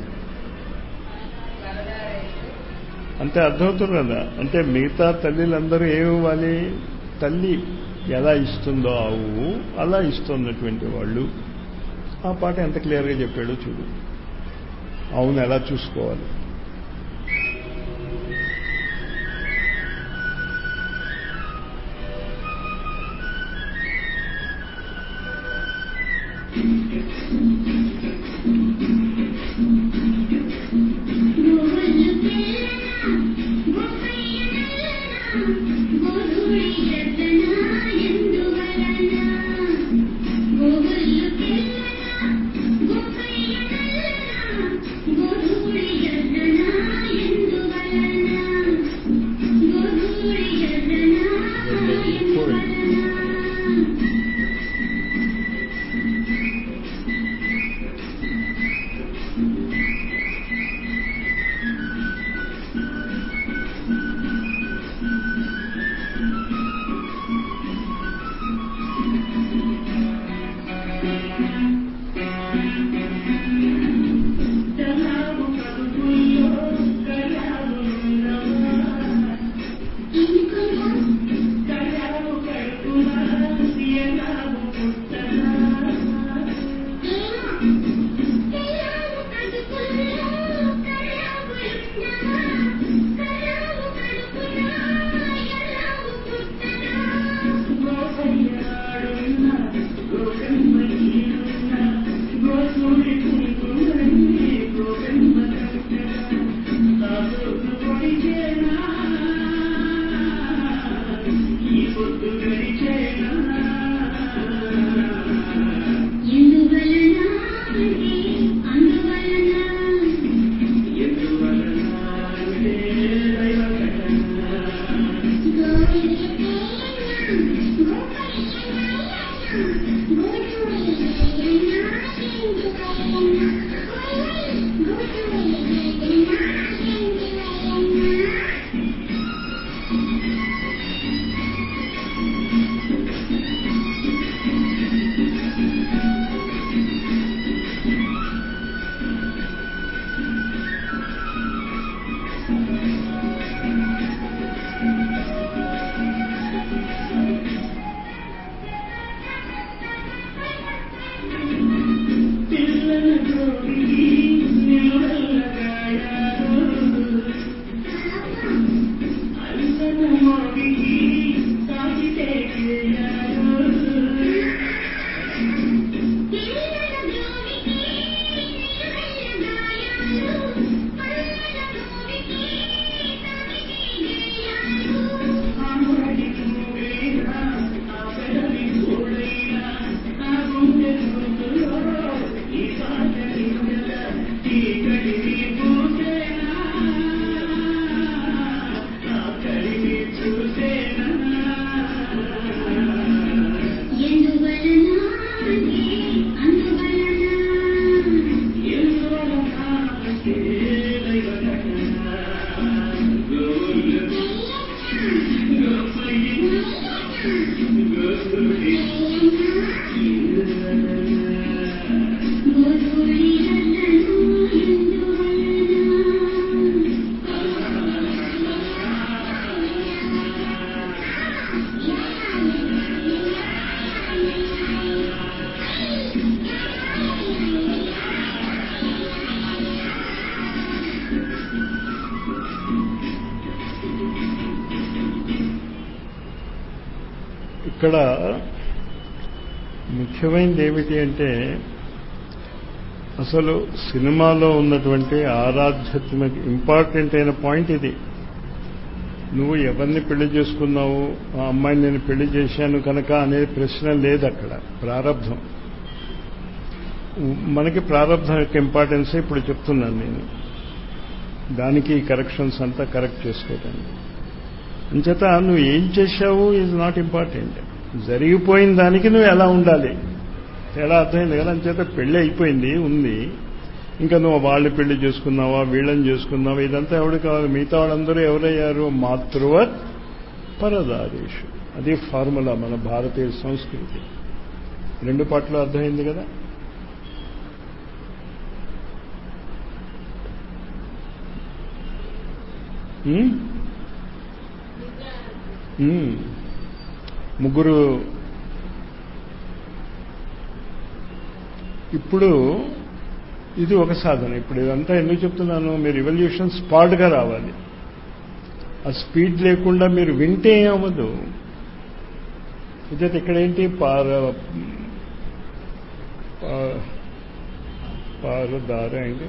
అంటే అర్థమవుతుంది కదా అంటే మిగతా తల్లిలందరూ ఏమివ్వాలి తల్లి ఎలా ఇస్తుందో ఆవు అలా ఇస్తున్నటువంటి వాళ్ళు ఆ పాట ఎంత క్లియర్గా చెప్పాడో చూడు అవును ఎలా చూసుకోవాలి ఇక్కడ ముఖ్యమైనది ఏమిటి అంటే అసలు సినిమాలో ఉన్నటువంటి ఆరాధ్యాత్మిక ఇంపార్టెంట్ అయిన పాయింట్ ఇది నువ్వు ఎవరిని పెళ్లి చేసుకున్నావు ఆ అమ్మాయిని నేను పెళ్లి చేశాను కనుక అనే ప్రశ్న లేదు అక్కడ ప్రారంధం మనకి ప్రారంభం యొక్క ఇంపార్టెన్స్ ఇప్పుడు చెప్తున్నాను నేను దానికి కరెక్షన్స్ అంతా కరెక్ట్ చేసుకోవటానికి అంచేత నువ్వు ఏం చేశావు ఈజ్ నాట్ ఇంపార్టెంట్ జరిగిపోయిన దానికి నువ్వు ఎలా ఉండాలి తేడా అర్థమైంది కదా అంచేత పెళ్లి అయిపోయింది ఉంది ఇంకా నువ్వు వాళ్ళు పెళ్లి చేసుకున్నావా వీళ్ళని చేసుకున్నావా ఇదంతా ఎవడు కావాలి మిగతా వాళ్ళందరూ ఎవరయ్యారు మాతృవత్ పరదారేషు అది ఫార్ములా మన భారతీయ సంస్కృతి రెండు పాటలు అర్థమైంది కదా ముగ్గురు ఇప్పుడు ఇది ఒక సాధన ఇప్పుడు ఇదంతా ఎందుకు చెప్తున్నాను మీరు రివల్యూషన్ స్పాట్గా రావాలి ఆ స్పీడ్ లేకుండా మీరు వింటే ఏమవ్వదు ఇదే ఇక్కడ ఏంటి పార పారదార ఏంటి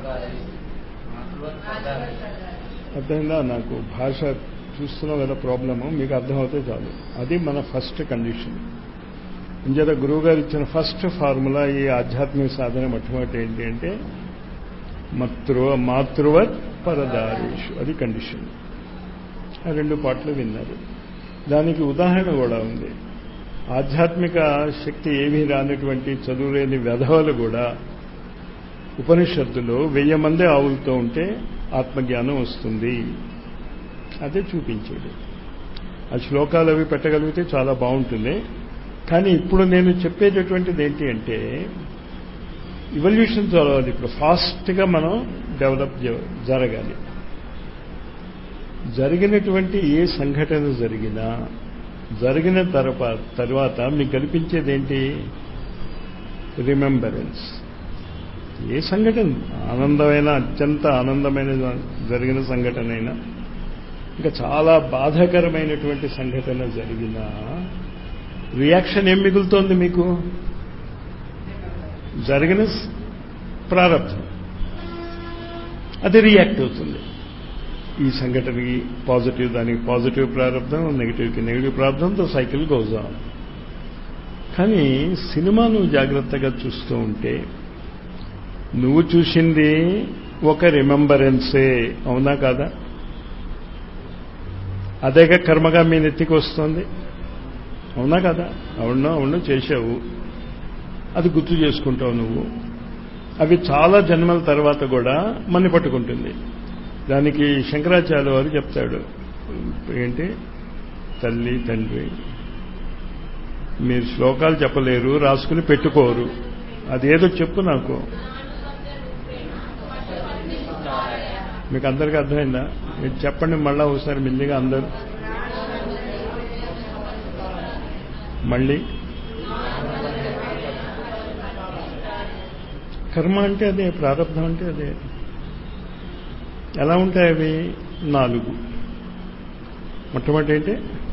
అర్థమైందా నాకు భాష చూస్తున్నాం కదా ప్రాబ్లము మీకు అర్థమవుతే చాలు అది మన ఫస్ట్ కండిషన్ ఇంచేత గురువు గారు ఇచ్చిన ఫస్ట్ ఫార్ములా ఈ ఆధ్యాత్మిక సాధన మొట్టమొదటి ఏంటి అంటే మతృ మాతృవత్ పరదారేషు అది కండిషన్ ఆ రెండు పాటలు విన్నారు దానికి ఉదాహరణ కూడా ఉంది ఆధ్యాత్మిక శక్తి ఏమీ రానటువంటి చదువులేని వెధవలు కూడా ఉపనిషత్తులో వెయ్యి మంది ఆవులతో ఉంటే ఆత్మజ్ఞానం వస్తుంది అదే చూపించేది ఆ శ్లోకాలు అవి పెట్టగలిగితే చాలా బాగుంటుంది కానీ ఇప్పుడు నేను చెప్పేటటువంటిది ఏంటి అంటే ఇవల్యూషన్ చదవాలి ఇప్పుడు ఫాస్ట్గా మనం డెవలప్ జరగాలి జరిగినటువంటి ఏ సంఘటన జరిగినా జరిగిన తర్వాత తర్వాత మీకు కల్పించేది ఏంటి రిమెంబరెన్స్ ఏ సంఘటన ఆనందమైన అత్యంత ఆనందమైన జరిగిన సంఘటన అయినా ఇంకా చాలా బాధాకరమైనటువంటి సంఘటన జరిగినా రియాక్షన్ ఏం మిగులుతోంది మీకు జరిగిన ప్రారంభం అది రియాక్ట్ అవుతుంది ఈ సంఘటనకి పాజిటివ్ దానికి పాజిటివ్ ప్రారంభం నెగిటివ్కి నెగిటివ్ ప్రారంభంతో సైకిల్ గోజా కానీ సినిమా నువ్వు జాగ్రత్తగా చూస్తూ ఉంటే నువ్వు చూసింది ఒక రిమెంబరెన్సే అవునా కాదా అదేగా కర్మగా మీ నెత్తికి వస్తుంది అవునా కదా అవునా అవును చేసావు అది గుర్తు చేసుకుంటావు నువ్వు అవి చాలా జన్మల తర్వాత కూడా మన్ని పట్టుకుంటుంది దానికి శంకరాచార్య వారు చెప్తాడు ఏంటి తల్లి తండ్రి మీరు శ్లోకాలు చెప్పలేరు రాసుకుని పెట్టుకోరు అదేదో చెప్పు నాకు మీకు అందరికీ అర్థమైందా మీరు చెప్పండి మళ్ళా ఒకసారి మెల్లిగా అందరూ మళ్ళీ కర్మ అంటే అదే ప్రారంభం అంటే అదే ఎలా ఉంటాయి అవి నాలుగు మొట్టమొదటి ఏంటి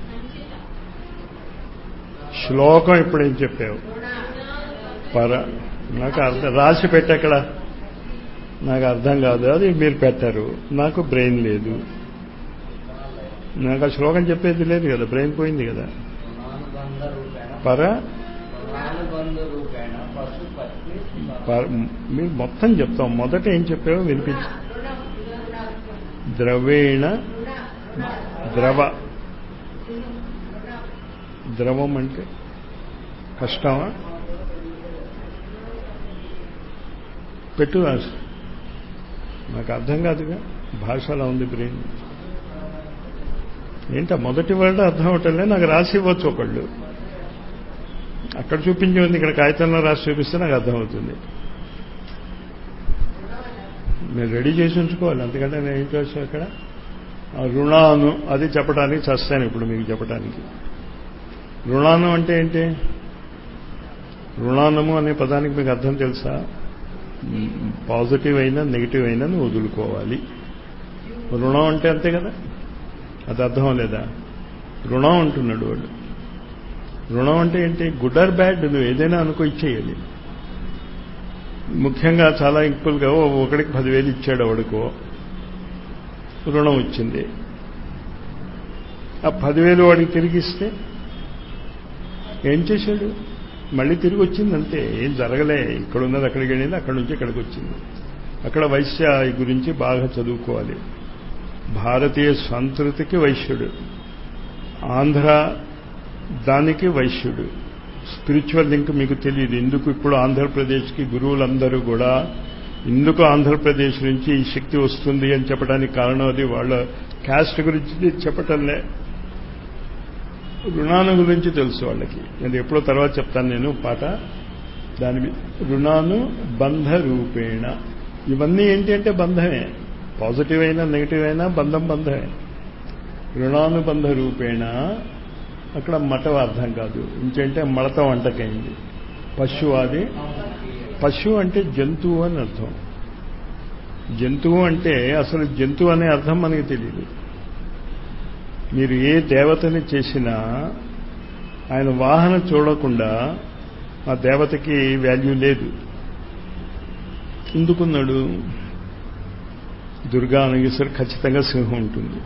శ్లోకం ఇప్పుడేం చెప్పావు పర నాకు అర్థం రాసి పెట్టక్కడ నాకు అర్థం కాదు అది మీరు పెట్టారు నాకు బ్రెయిన్ లేదు నాకు ఆ శ్లోకం చెప్పేది లేదు కదా బ్రెయిన్ పోయింది కదా పర పర- మీరు మొత్తం చెప్తాం మొదట ఏం చెప్పావో వినిపించి ద్రవేణ ద్రవ ద్రవం అంటే కష్టమా పెట్టు రాసు నాకు అర్థం కాదుగా భాషలో ఉంది బ్రెయిన్ ఏంటో మొదటి వర్డ్ అర్థం అవటంలే నాకు రాసి ఇవ్వచ్చు ఒకళ్ళు అక్కడ చూపించి ఉంది ఇక్కడ కాగితంలో రాసి చూపిస్తే నాకు అర్థమవుతుంది మీరు రెడీ చేసి ఉంచుకోవాలి అంతకంటే నేను ఏం చేస్తాను అక్కడ ఆ రుణాను అది చెప్పడానికి చస్తాను ఇప్పుడు మీకు చెప్పడానికి రుణాను అంటే ఏంటి రుణానము అనే పదానికి మీకు అర్థం తెలుసా పాజిటివ్ అయినా నెగిటివ్ అయినా నువ్వు వదులుకోవాలి రుణం అంటే అంతే కదా అది అర్థం లేదా రుణం అంటున్నాడు వాడు రుణం అంటే ఏంటి గుడ్ ఆర్ బ్యాడ్ నువ్వు ఏదైనా అనుకో ఇచ్చేయాలి ముఖ్యంగా చాలా ఇంపుల్గా ఒకడికి పదివేలు ఇచ్చాడు వాడికో రుణం వచ్చింది ఆ పదివేలు వాడికి తిరిగి ఇస్తే ఏం చేశాడు మళ్ళీ తిరిగి వచ్చింది అంతే ఏం జరగలే ఇక్కడ ఉన్నది అక్కడికి వెళ్ళింది అక్కడి నుంచి ఇక్కడికి వచ్చింది అక్కడ వైశ్య గురించి బాగా చదువుకోవాలి భారతీయ సంస్కృతికి వైశ్యుడు ఆంధ్ర దానికి వైశ్యుడు స్పిరిచువల్ లింక్ మీకు తెలియదు ఎందుకు ఇప్పుడు ఆంధ్రప్రదేశ్కి గురువులందరూ కూడా ఎందుకు ఆంధ్రప్రదేశ్ నుంచి ఈ శక్తి వస్తుంది అని చెప్పడానికి కారణం అది వాళ్ళ క్యాస్ట్ గురించి చెప్పటంలే రుణాను గురించి తెలుసు వాళ్ళకి నేను ఎప్పుడో తర్వాత చెప్తాను నేను పాట దాని మీద రుణాను బంధ రూపేణ ఇవన్నీ ఏంటి అంటే బంధమే పాజిటివ్ అయినా నెగిటివ్ అయినా బంధం బంధమే రుణానుబంధ రూపేణ అక్కడ మటం అర్థం కాదు ఇంకేంటే మడత వంటకైంది పశువు అది పశువు అంటే జంతువు అని అర్థం జంతువు అంటే అసలు జంతువు అనే అర్థం మనకి తెలియదు మీరు ఏ దేవతని చేసినా ఆయన వాహన చూడకుండా ఆ దేవతకి వాల్యూ లేదు ఎందుకున్నాడు దుర్గా అనగేసరి ఖచ్చితంగా సింహం ఉంటుంది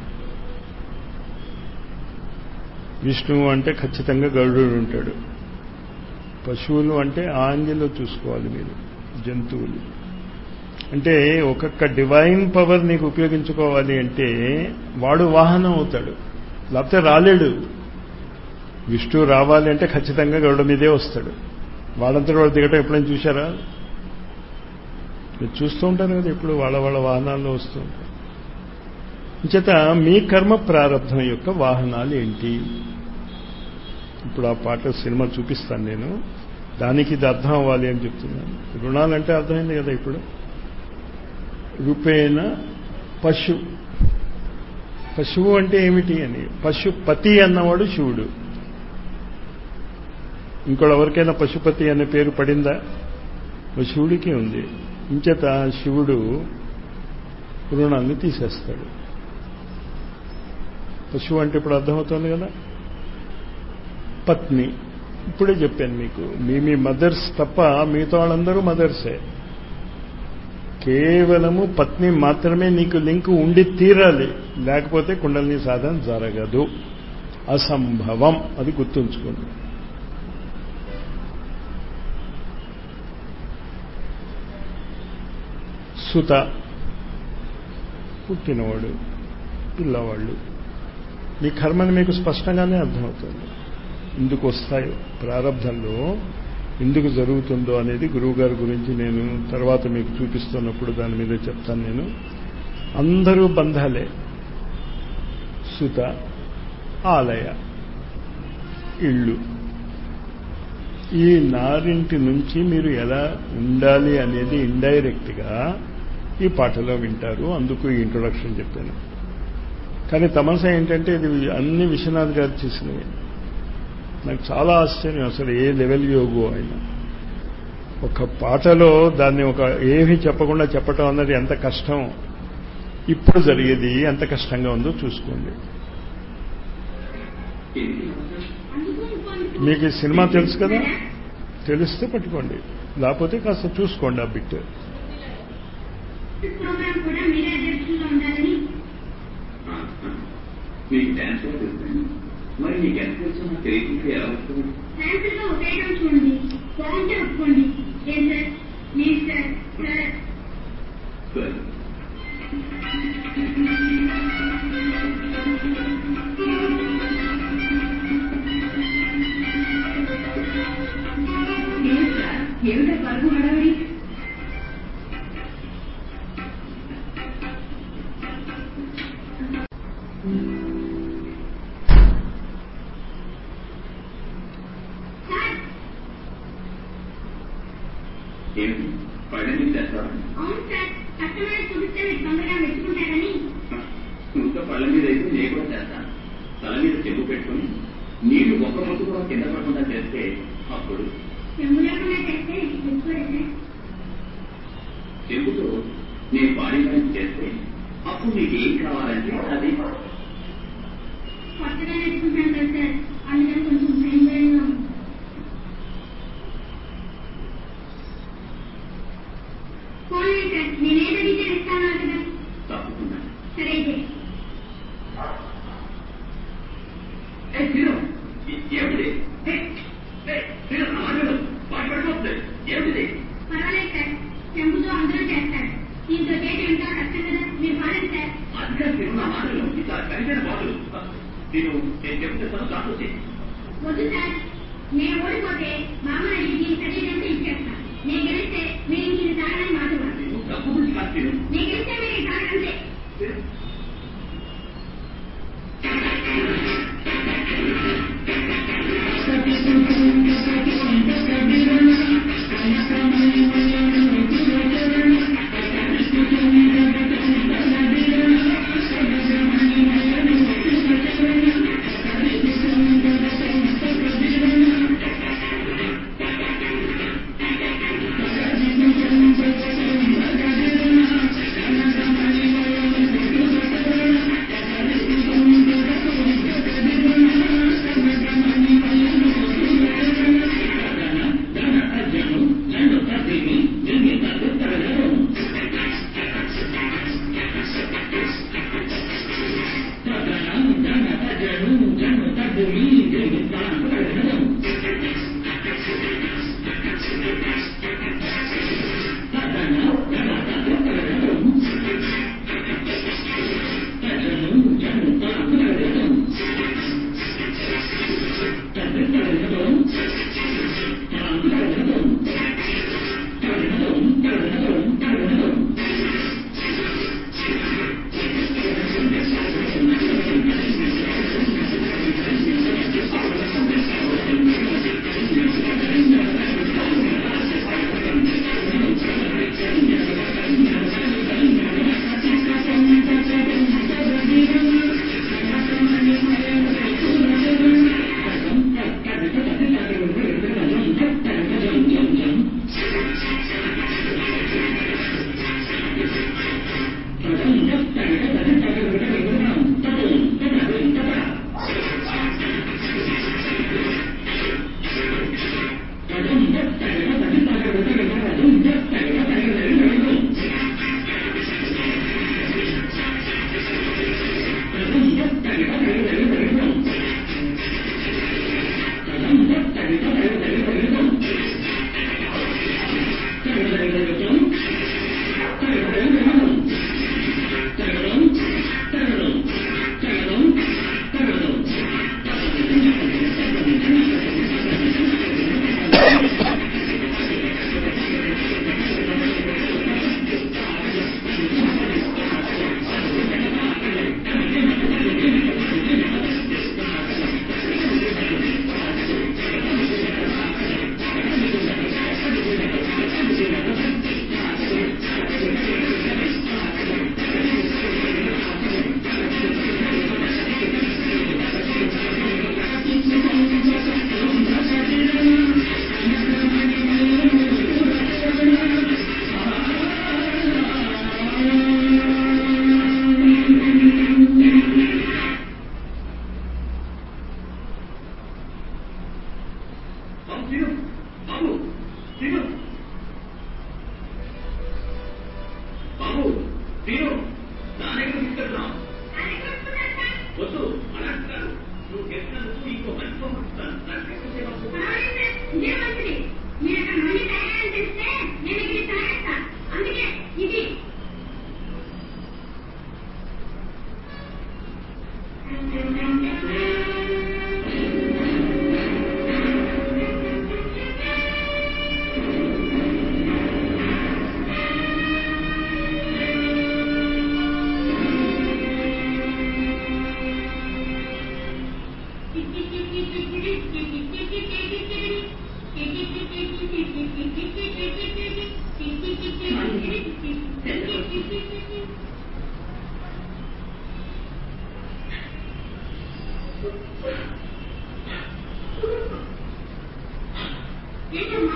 విష్ణువు అంటే ఖచ్చితంగా గరుడు ఉంటాడు పశువులు అంటే ఆ అంగిలో చూసుకోవాలి మీరు జంతువులు అంటే ఒక్కొక్క డివైన్ పవర్ నీకు ఉపయోగించుకోవాలి అంటే వాడు వాహనం అవుతాడు లేకపోతే రాలేడు విష్ణువు రావాలి అంటే ఖచ్చితంగా గరుడ మీదే వస్తాడు వాడంతటి వాడు దిగటం ఎప్పుడైనా చూశారా మీరు చూస్తూ ఉంటారు కదా ఇప్పుడు వాళ్ళ వాళ్ళ వాహనాల్లో వస్తూ ఉంటారు చేత మీ కర్మ ప్రారంభం యొక్క వాహనాలు ఏంటి ఇప్పుడు ఆ పాట సినిమా చూపిస్తాను నేను దానికి ఇది అర్థం అవ్వాలి అని చెప్తున్నాను రుణాలంటే అర్థమైంది కదా ఇప్పుడు రూపేణ పశు పశువు అంటే ఏమిటి అని పశుపతి అన్నవాడు శివుడు ఇంకోటి ఎవరికైనా పశుపతి అనే పేరు పడిందా శివుడికి ఉంది ఇంచేత శివుడు రుణాన్ని తీసేస్తాడు పశువు అంటే ఇప్పుడు అర్థమవుతుంది కదా పత్ని ఇప్పుడే చెప్పాను మీకు మీ మీ మదర్స్ తప్ప మిగతా వాళ్ళందరూ మదర్సే కేవలము పత్ని మాత్రమే నీకు లింక్ ఉండి తీరాలి లేకపోతే కుండలిని సాధన జరగదు అసంభవం అది గుర్తుంచుకోండి సుత పుట్టినవాడు పిల్లవాళ్ళు మీ కర్మని మీకు స్పష్టంగానే అర్థమవుతుంది ఎందుకు వస్తాయో ప్రారంభంలో ఎందుకు జరుగుతుందో అనేది గురువుగారి గురించి నేను తర్వాత మీకు చూపిస్తున్నప్పుడు దాని మీద చెప్తాను నేను అందరూ బంధాలే సుత ఆలయ ఇళ్ళు ఈ నారింటి నుంచి మీరు ఎలా ఉండాలి అనేది ఇండైరెక్ట్గా ఈ పాటలో వింటారు అందుకు ఈ ఇంట్రొడక్షన్ చెప్పాను కానీ తమస ఏంటంటే ఇది అన్ని విశ్వనాథ్ గారు చేసినవి నాకు చాలా ఆశ్చర్యం అసలు ఏ లెవెల్ యోగో ఆయన ఒక పాటలో దాన్ని ఒక ఏమీ చెప్పకుండా చెప్పటం అన్నది ఎంత కష్టం ఇప్పుడు జరిగేది ఎంత కష్టంగా ఉందో చూసుకోండి మీకు ఈ సినిమా తెలుసు కదా తెలిస్తే పట్టుకోండి లేకపోతే కాస్త చూసుకోండి ఆ బిట్ ప్రోగ్రామ్ కూడా మీరే అధ్యక్షులుగా ఉండాలని మీకు డాన్స్ కూడా తెలుసండి మరి మీకు ఎంత తెలుసో నాకు తెలియకుండా ఎలా వస్తుంది డాన్సర్ గా ఉపయోగం చూడండి బాగుంటే ఒప్పుకోండి ఏం సార్ ప్లీజ్ సార్ సార్ సరే ఏం సార్ ఏమిటా పరుగు హడావిడి సార్ ఏమిటి పైన చేస్తారా అవును సార్ కస్టమర్ చూపిస్తే మీరు తొందరగా మెచ్చుకుంటారని ఇంత పళ్ళ మీద అయితే నేను కూడా చేస్తాను తల మీద చెంబు పెట్టుకుని నీళ్లు ఒక్క మొక్క కూడా కింద పడకుండా చేస్తే అప్పుడు చెంబు లేకుండా చేస్తే మెచ్చుకోరే సార్ చెంబుతో నేను బాడీ మైండ్ చేస్తే అప్పుడు నీకు ఏం కావాలంటే అది కొత్తగా నేర్చుకుంటాను కదా సార్ అందుకని కొంచెం భయం భయంగా ఉంది పోనీ సార్ నేనేదడిగితే ఇస్తాను కదా తప్పకుండా సరే అయితే ఏ, తిను. ఏ- ఏమిటి ఏ, ఏ, తిను, నా మాట విను. మాట పడిపోతుంది. ఏమిటిది పర్వాలేదు సార్ చెంబుతో అందరూ చేస్తారు దీంతో చేయడం ఇంకా కష్టం కదా మీరు పాడండి సార్ అందుకే తిను నా మాట విను. ఇది చాలా ఖరీదైన బాటలు నేను నేను చెప్తాను దాంట్లో చేయి. వద్దు సార్ నేను ఓడిపోతే మామూలు అడిగి ఖరీదంతా ఇచ్చేస్తా నేను గెలిస్తే మీరు ఇంక ఇది తాగడానికి మాట ఇవ్వండి. నువ్వు డబ్బు గురించి కాదు తిను. నేను గెలిస్తే మీరు ఇది తాగంతే తిను. తిను బాబు తిను దాని దగ్గర తీసుకెళ్తున్నాం వద్దు అలా కాదు నువ్వు గెలిచినందుకు ఇంకో మంచి పంపిస్తాను నాకు గెలిచే బాబు ఇదే మంచిది మీరు అక్కడ మళ్ళీ తయారని తెలిస్తే నేను ఇక్కడ తయారేస్తా అందుకే ఇది ఏంటమ్మా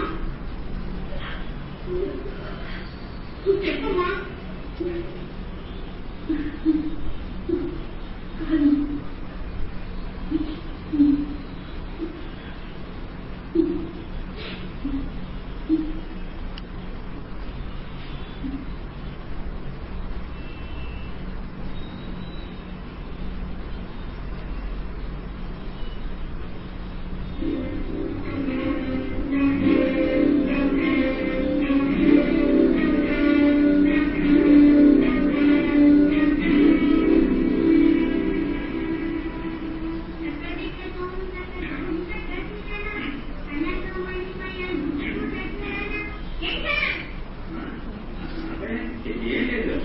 చెప్పమ్మా ఏం లేదు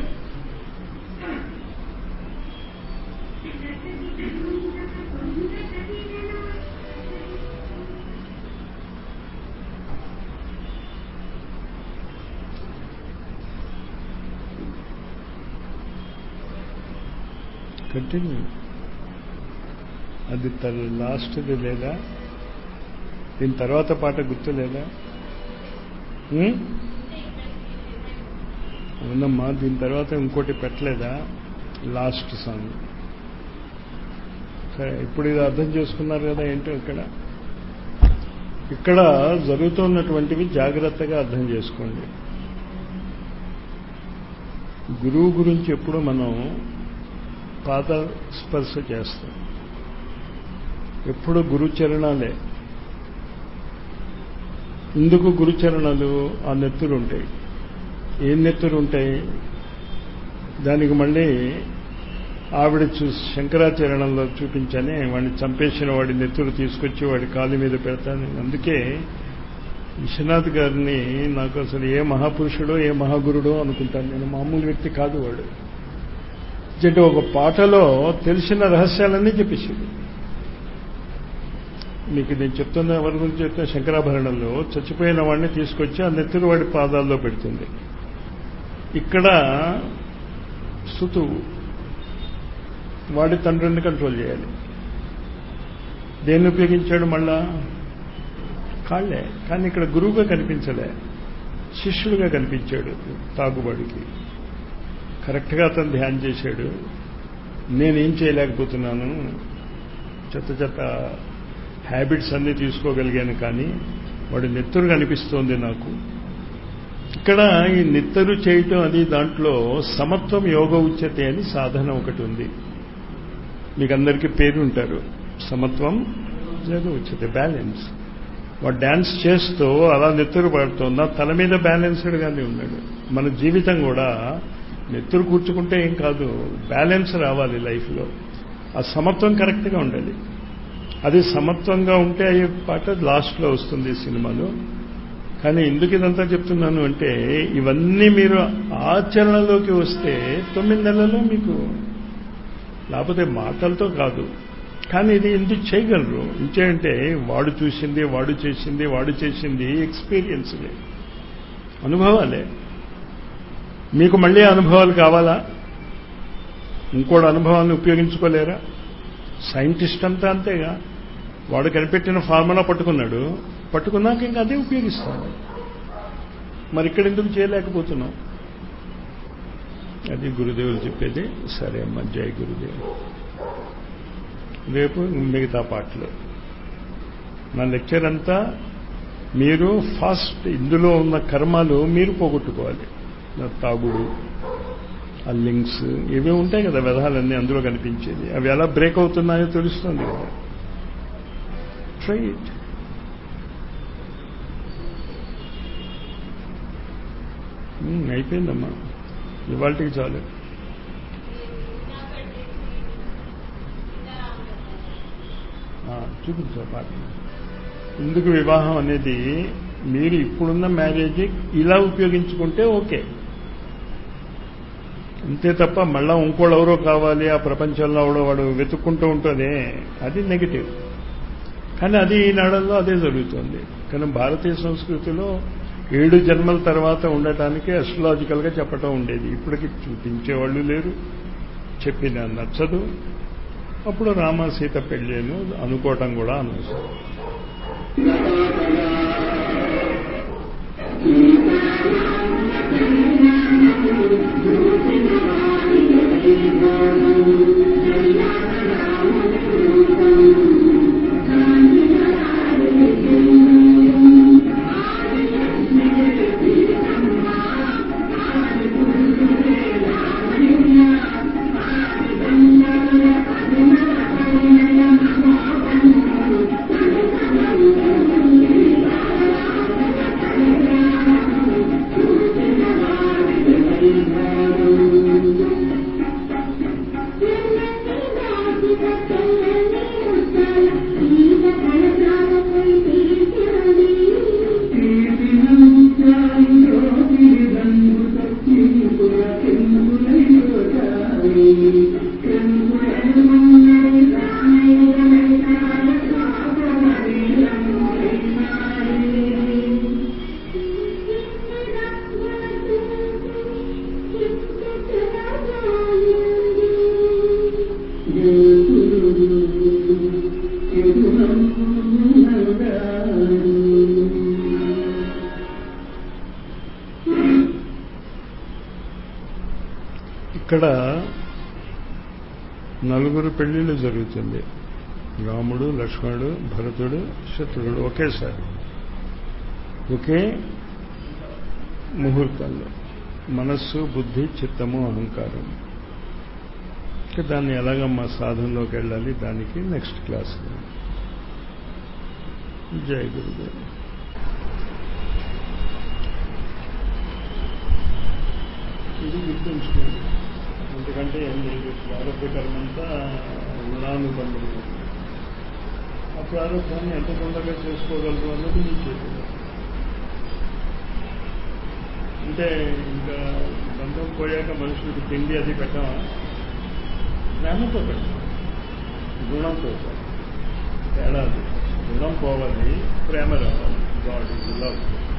కంటిన్యూ అది తన లాస్ట్ది లేదా దీని తర్వాత పాట గుర్తు లేదా ఉం? అవునమ్మా దీని తర్వాత ఇంకోటి పెట్టలేదా లాస్ట్ సాంగ్ సరే ఇప్పుడు ఇది అర్థం చేసుకున్నారు కదా ఏంటో ఇక్కడ ఇక్కడ జరుగుతున్నటువంటివి జాగ్రత్తగా అర్థం చేసుకోండి గురువు గురించి ఎప్పుడు మనం పాద స్పర్శ చేస్తాం ఎప్పుడు గురుచరణాలే ఇందుకు గురుచరణాలు ఆ నెత్తురు ఉంటాయి ఏం నెత్తురు ఉంటాయి దానికి మళ్ళీ ఆవిడ చూ శంకరాచరణంలో చూపించని వాడిని చంపేసిన వాడి నెత్తురు తీసుకొచ్చి వాడి కాలు మీద పెడతాను అందుకే విశ్వనాథ్ గారిని నాకు అసలు ఏ మహాపురుషుడో ఏ మహాగురుడో అనుకుంటాను నేను మామూలు వ్యక్తి కాదు వాడు అంటే ఒక పాటలో తెలిసిన రహస్యాలన్నీ చెప్పేసింది మీకు నేను చెప్తున్న ఎవరి గురించి చెప్తున్న శంకరాభరణంలో చచ్చిపోయిన వాడిని తీసుకొచ్చి ఆ నెత్తురు వాడి పాదాల్లో పెడుతుంది ఇక్కడ సుతువు వాడి తండ్రిని కంట్రోల్ చేయాలి దేన్ని ఉపయోగించాడు మళ్ళా కాళ్ళే కానీ ఇక్కడ గురువుగా కనిపించలే శిష్యుడిగా కనిపించాడు తాగుబడికి కరెక్ట్గా అతను ధ్యానం చేశాడు నేనేం చేయలేకపోతున్నాను చెత్త చెత్త హ్యాబిట్స్ అన్నీ తీసుకోగలిగాను కానీ వాడు నెత్తురు కనిపిస్తోంది నాకు ఇక్కడ ఈ నిత్తరు చేయటం అది దాంట్లో సమత్వం యోగ ఉచ్యతే అని సాధన ఒకటి ఉంది మీకు అందరికీ పేరు ఉంటారు సమత్వం యోగ ఉచ్యతే బ్యాలెన్స్ వాడు డ్యాన్స్ చేస్తూ అలా నెత్తురు పడుతున్నా తల మీద బ్యాలెన్స్డ్గానే ఉన్నాడు మన జీవితం కూడా నెత్తురు కూర్చుకుంటే ఏం కాదు బ్యాలెన్స్ రావాలి లైఫ్లో ఆ సమత్వం కరెక్ట్గా ఉండాలి అది సమత్వంగా ఉంటే అయ్యే పాట లాస్ట్లో వస్తుంది ఈ సినిమాలో కానీ ఎందుకు ఇదంతా చెప్తున్నాను అంటే ఇవన్నీ మీరు ఆచరణలోకి వస్తే తొమ్మిది నెలల్లో మీకు లేకపోతే మాటలతో కాదు కానీ ఇది ఎందుకు చేయగలరు ఇంకేంటే వాడు చూసింది వాడు చేసింది వాడు చేసింది ఎక్స్పీరియన్స్లే అనుభవాలే మీకు మళ్ళీ అనుభవాలు కావాలా ఇంకోటి అనుభవాన్ని ఉపయోగించుకోలేరా సైంటిస్ట్ అంతా అంతేగా వాడు కనిపెట్టిన ఫార్ములా పట్టుకున్నాడు పట్టుకున్నాక ఇంకా అదే ఉపయోగిస్తాడు మరి ఇక్కడ ఎందుకు చేయలేకపోతున్నాం అది గురుదేవులు చెప్పేది సరే అమ్మ జై గురుదేవులు రేపు మిగతా పాటలు నా లెక్చర్ అంతా మీరు ఫాస్ట్ ఇందులో ఉన్న కర్మాలు మీరు పోగొట్టుకోవాలి తాగుడు ఆ లింక్స్ ఇవి ఉంటాయి కదా వ్యధాలన్నీ అందులో కనిపించేది అవి ఎలా బ్రేక్ అవుతున్నాయో తెలుస్తుంది కదా ట్రై ఇట్ అయిపోయిందమ్మా ఇవాళకి చాలు చూపించా పాట ఎందుకు వివాహం అనేది మీరు ఇప్పుడున్న మ్యారేజ్ ఇలా ఉపయోగించుకుంటే ఓకే అంతే తప్ప మళ్ళా ఇంకోళ్ళు ఎవరో కావాలి ఆ ప్రపంచంలో ఎవడో వాడు వెతుక్కుంటూ ఉంటుంది అది నెగిటివ్ కానీ అది ఈనాడల్లో అదే జరుగుతుంది కానీ భారతీయ సంస్కృతిలో ఏడు జన్మల తర్వాత ఉండటానికి అస్ట్రలాజికల్గా చెప్పటం ఉండేది ఇప్పటికి చూపించేవాళ్ళు లేరు చెప్పిన నచ్చదు అప్పుడు రామ సీత పెళ్ళేను అనుకోవటం కూడా అనవసరం ఇక్కడ నలుగురు పెళ్లిళ్ళు జరుగుతుంది రాముడు లక్ష్మణుడు భరతుడు శత్రుడు ఒకేసారి ఒకే ముహూర్తాల్లో మనస్సు బుద్ధి చిత్తము అహంకారం దాన్ని ఎలాగమ్మా సాధనలోకి వెళ్ళాలి దానికి నెక్స్ట్ క్లాస్ జై గురుదేవ్ ఇది గుర్తుంచుకోండి ఎందుకంటే ఏం లేదు ప్రారంభ కర్మంతా గుణానుబంధం ఆ ప్రారంభాన్ని ఎంత తొందరగా చేసుకోగలరు అన్నది మీ చేతిలో అంటే ఇంకా బంధం పోయాక మనుషులకు తిండి అది పెట్టామా ప్రేమతో పెట్టాం గుణంతో తేడా గుణం పోవాలి ప్రేమ రావాలి గాడ్ ఇస్ లవ్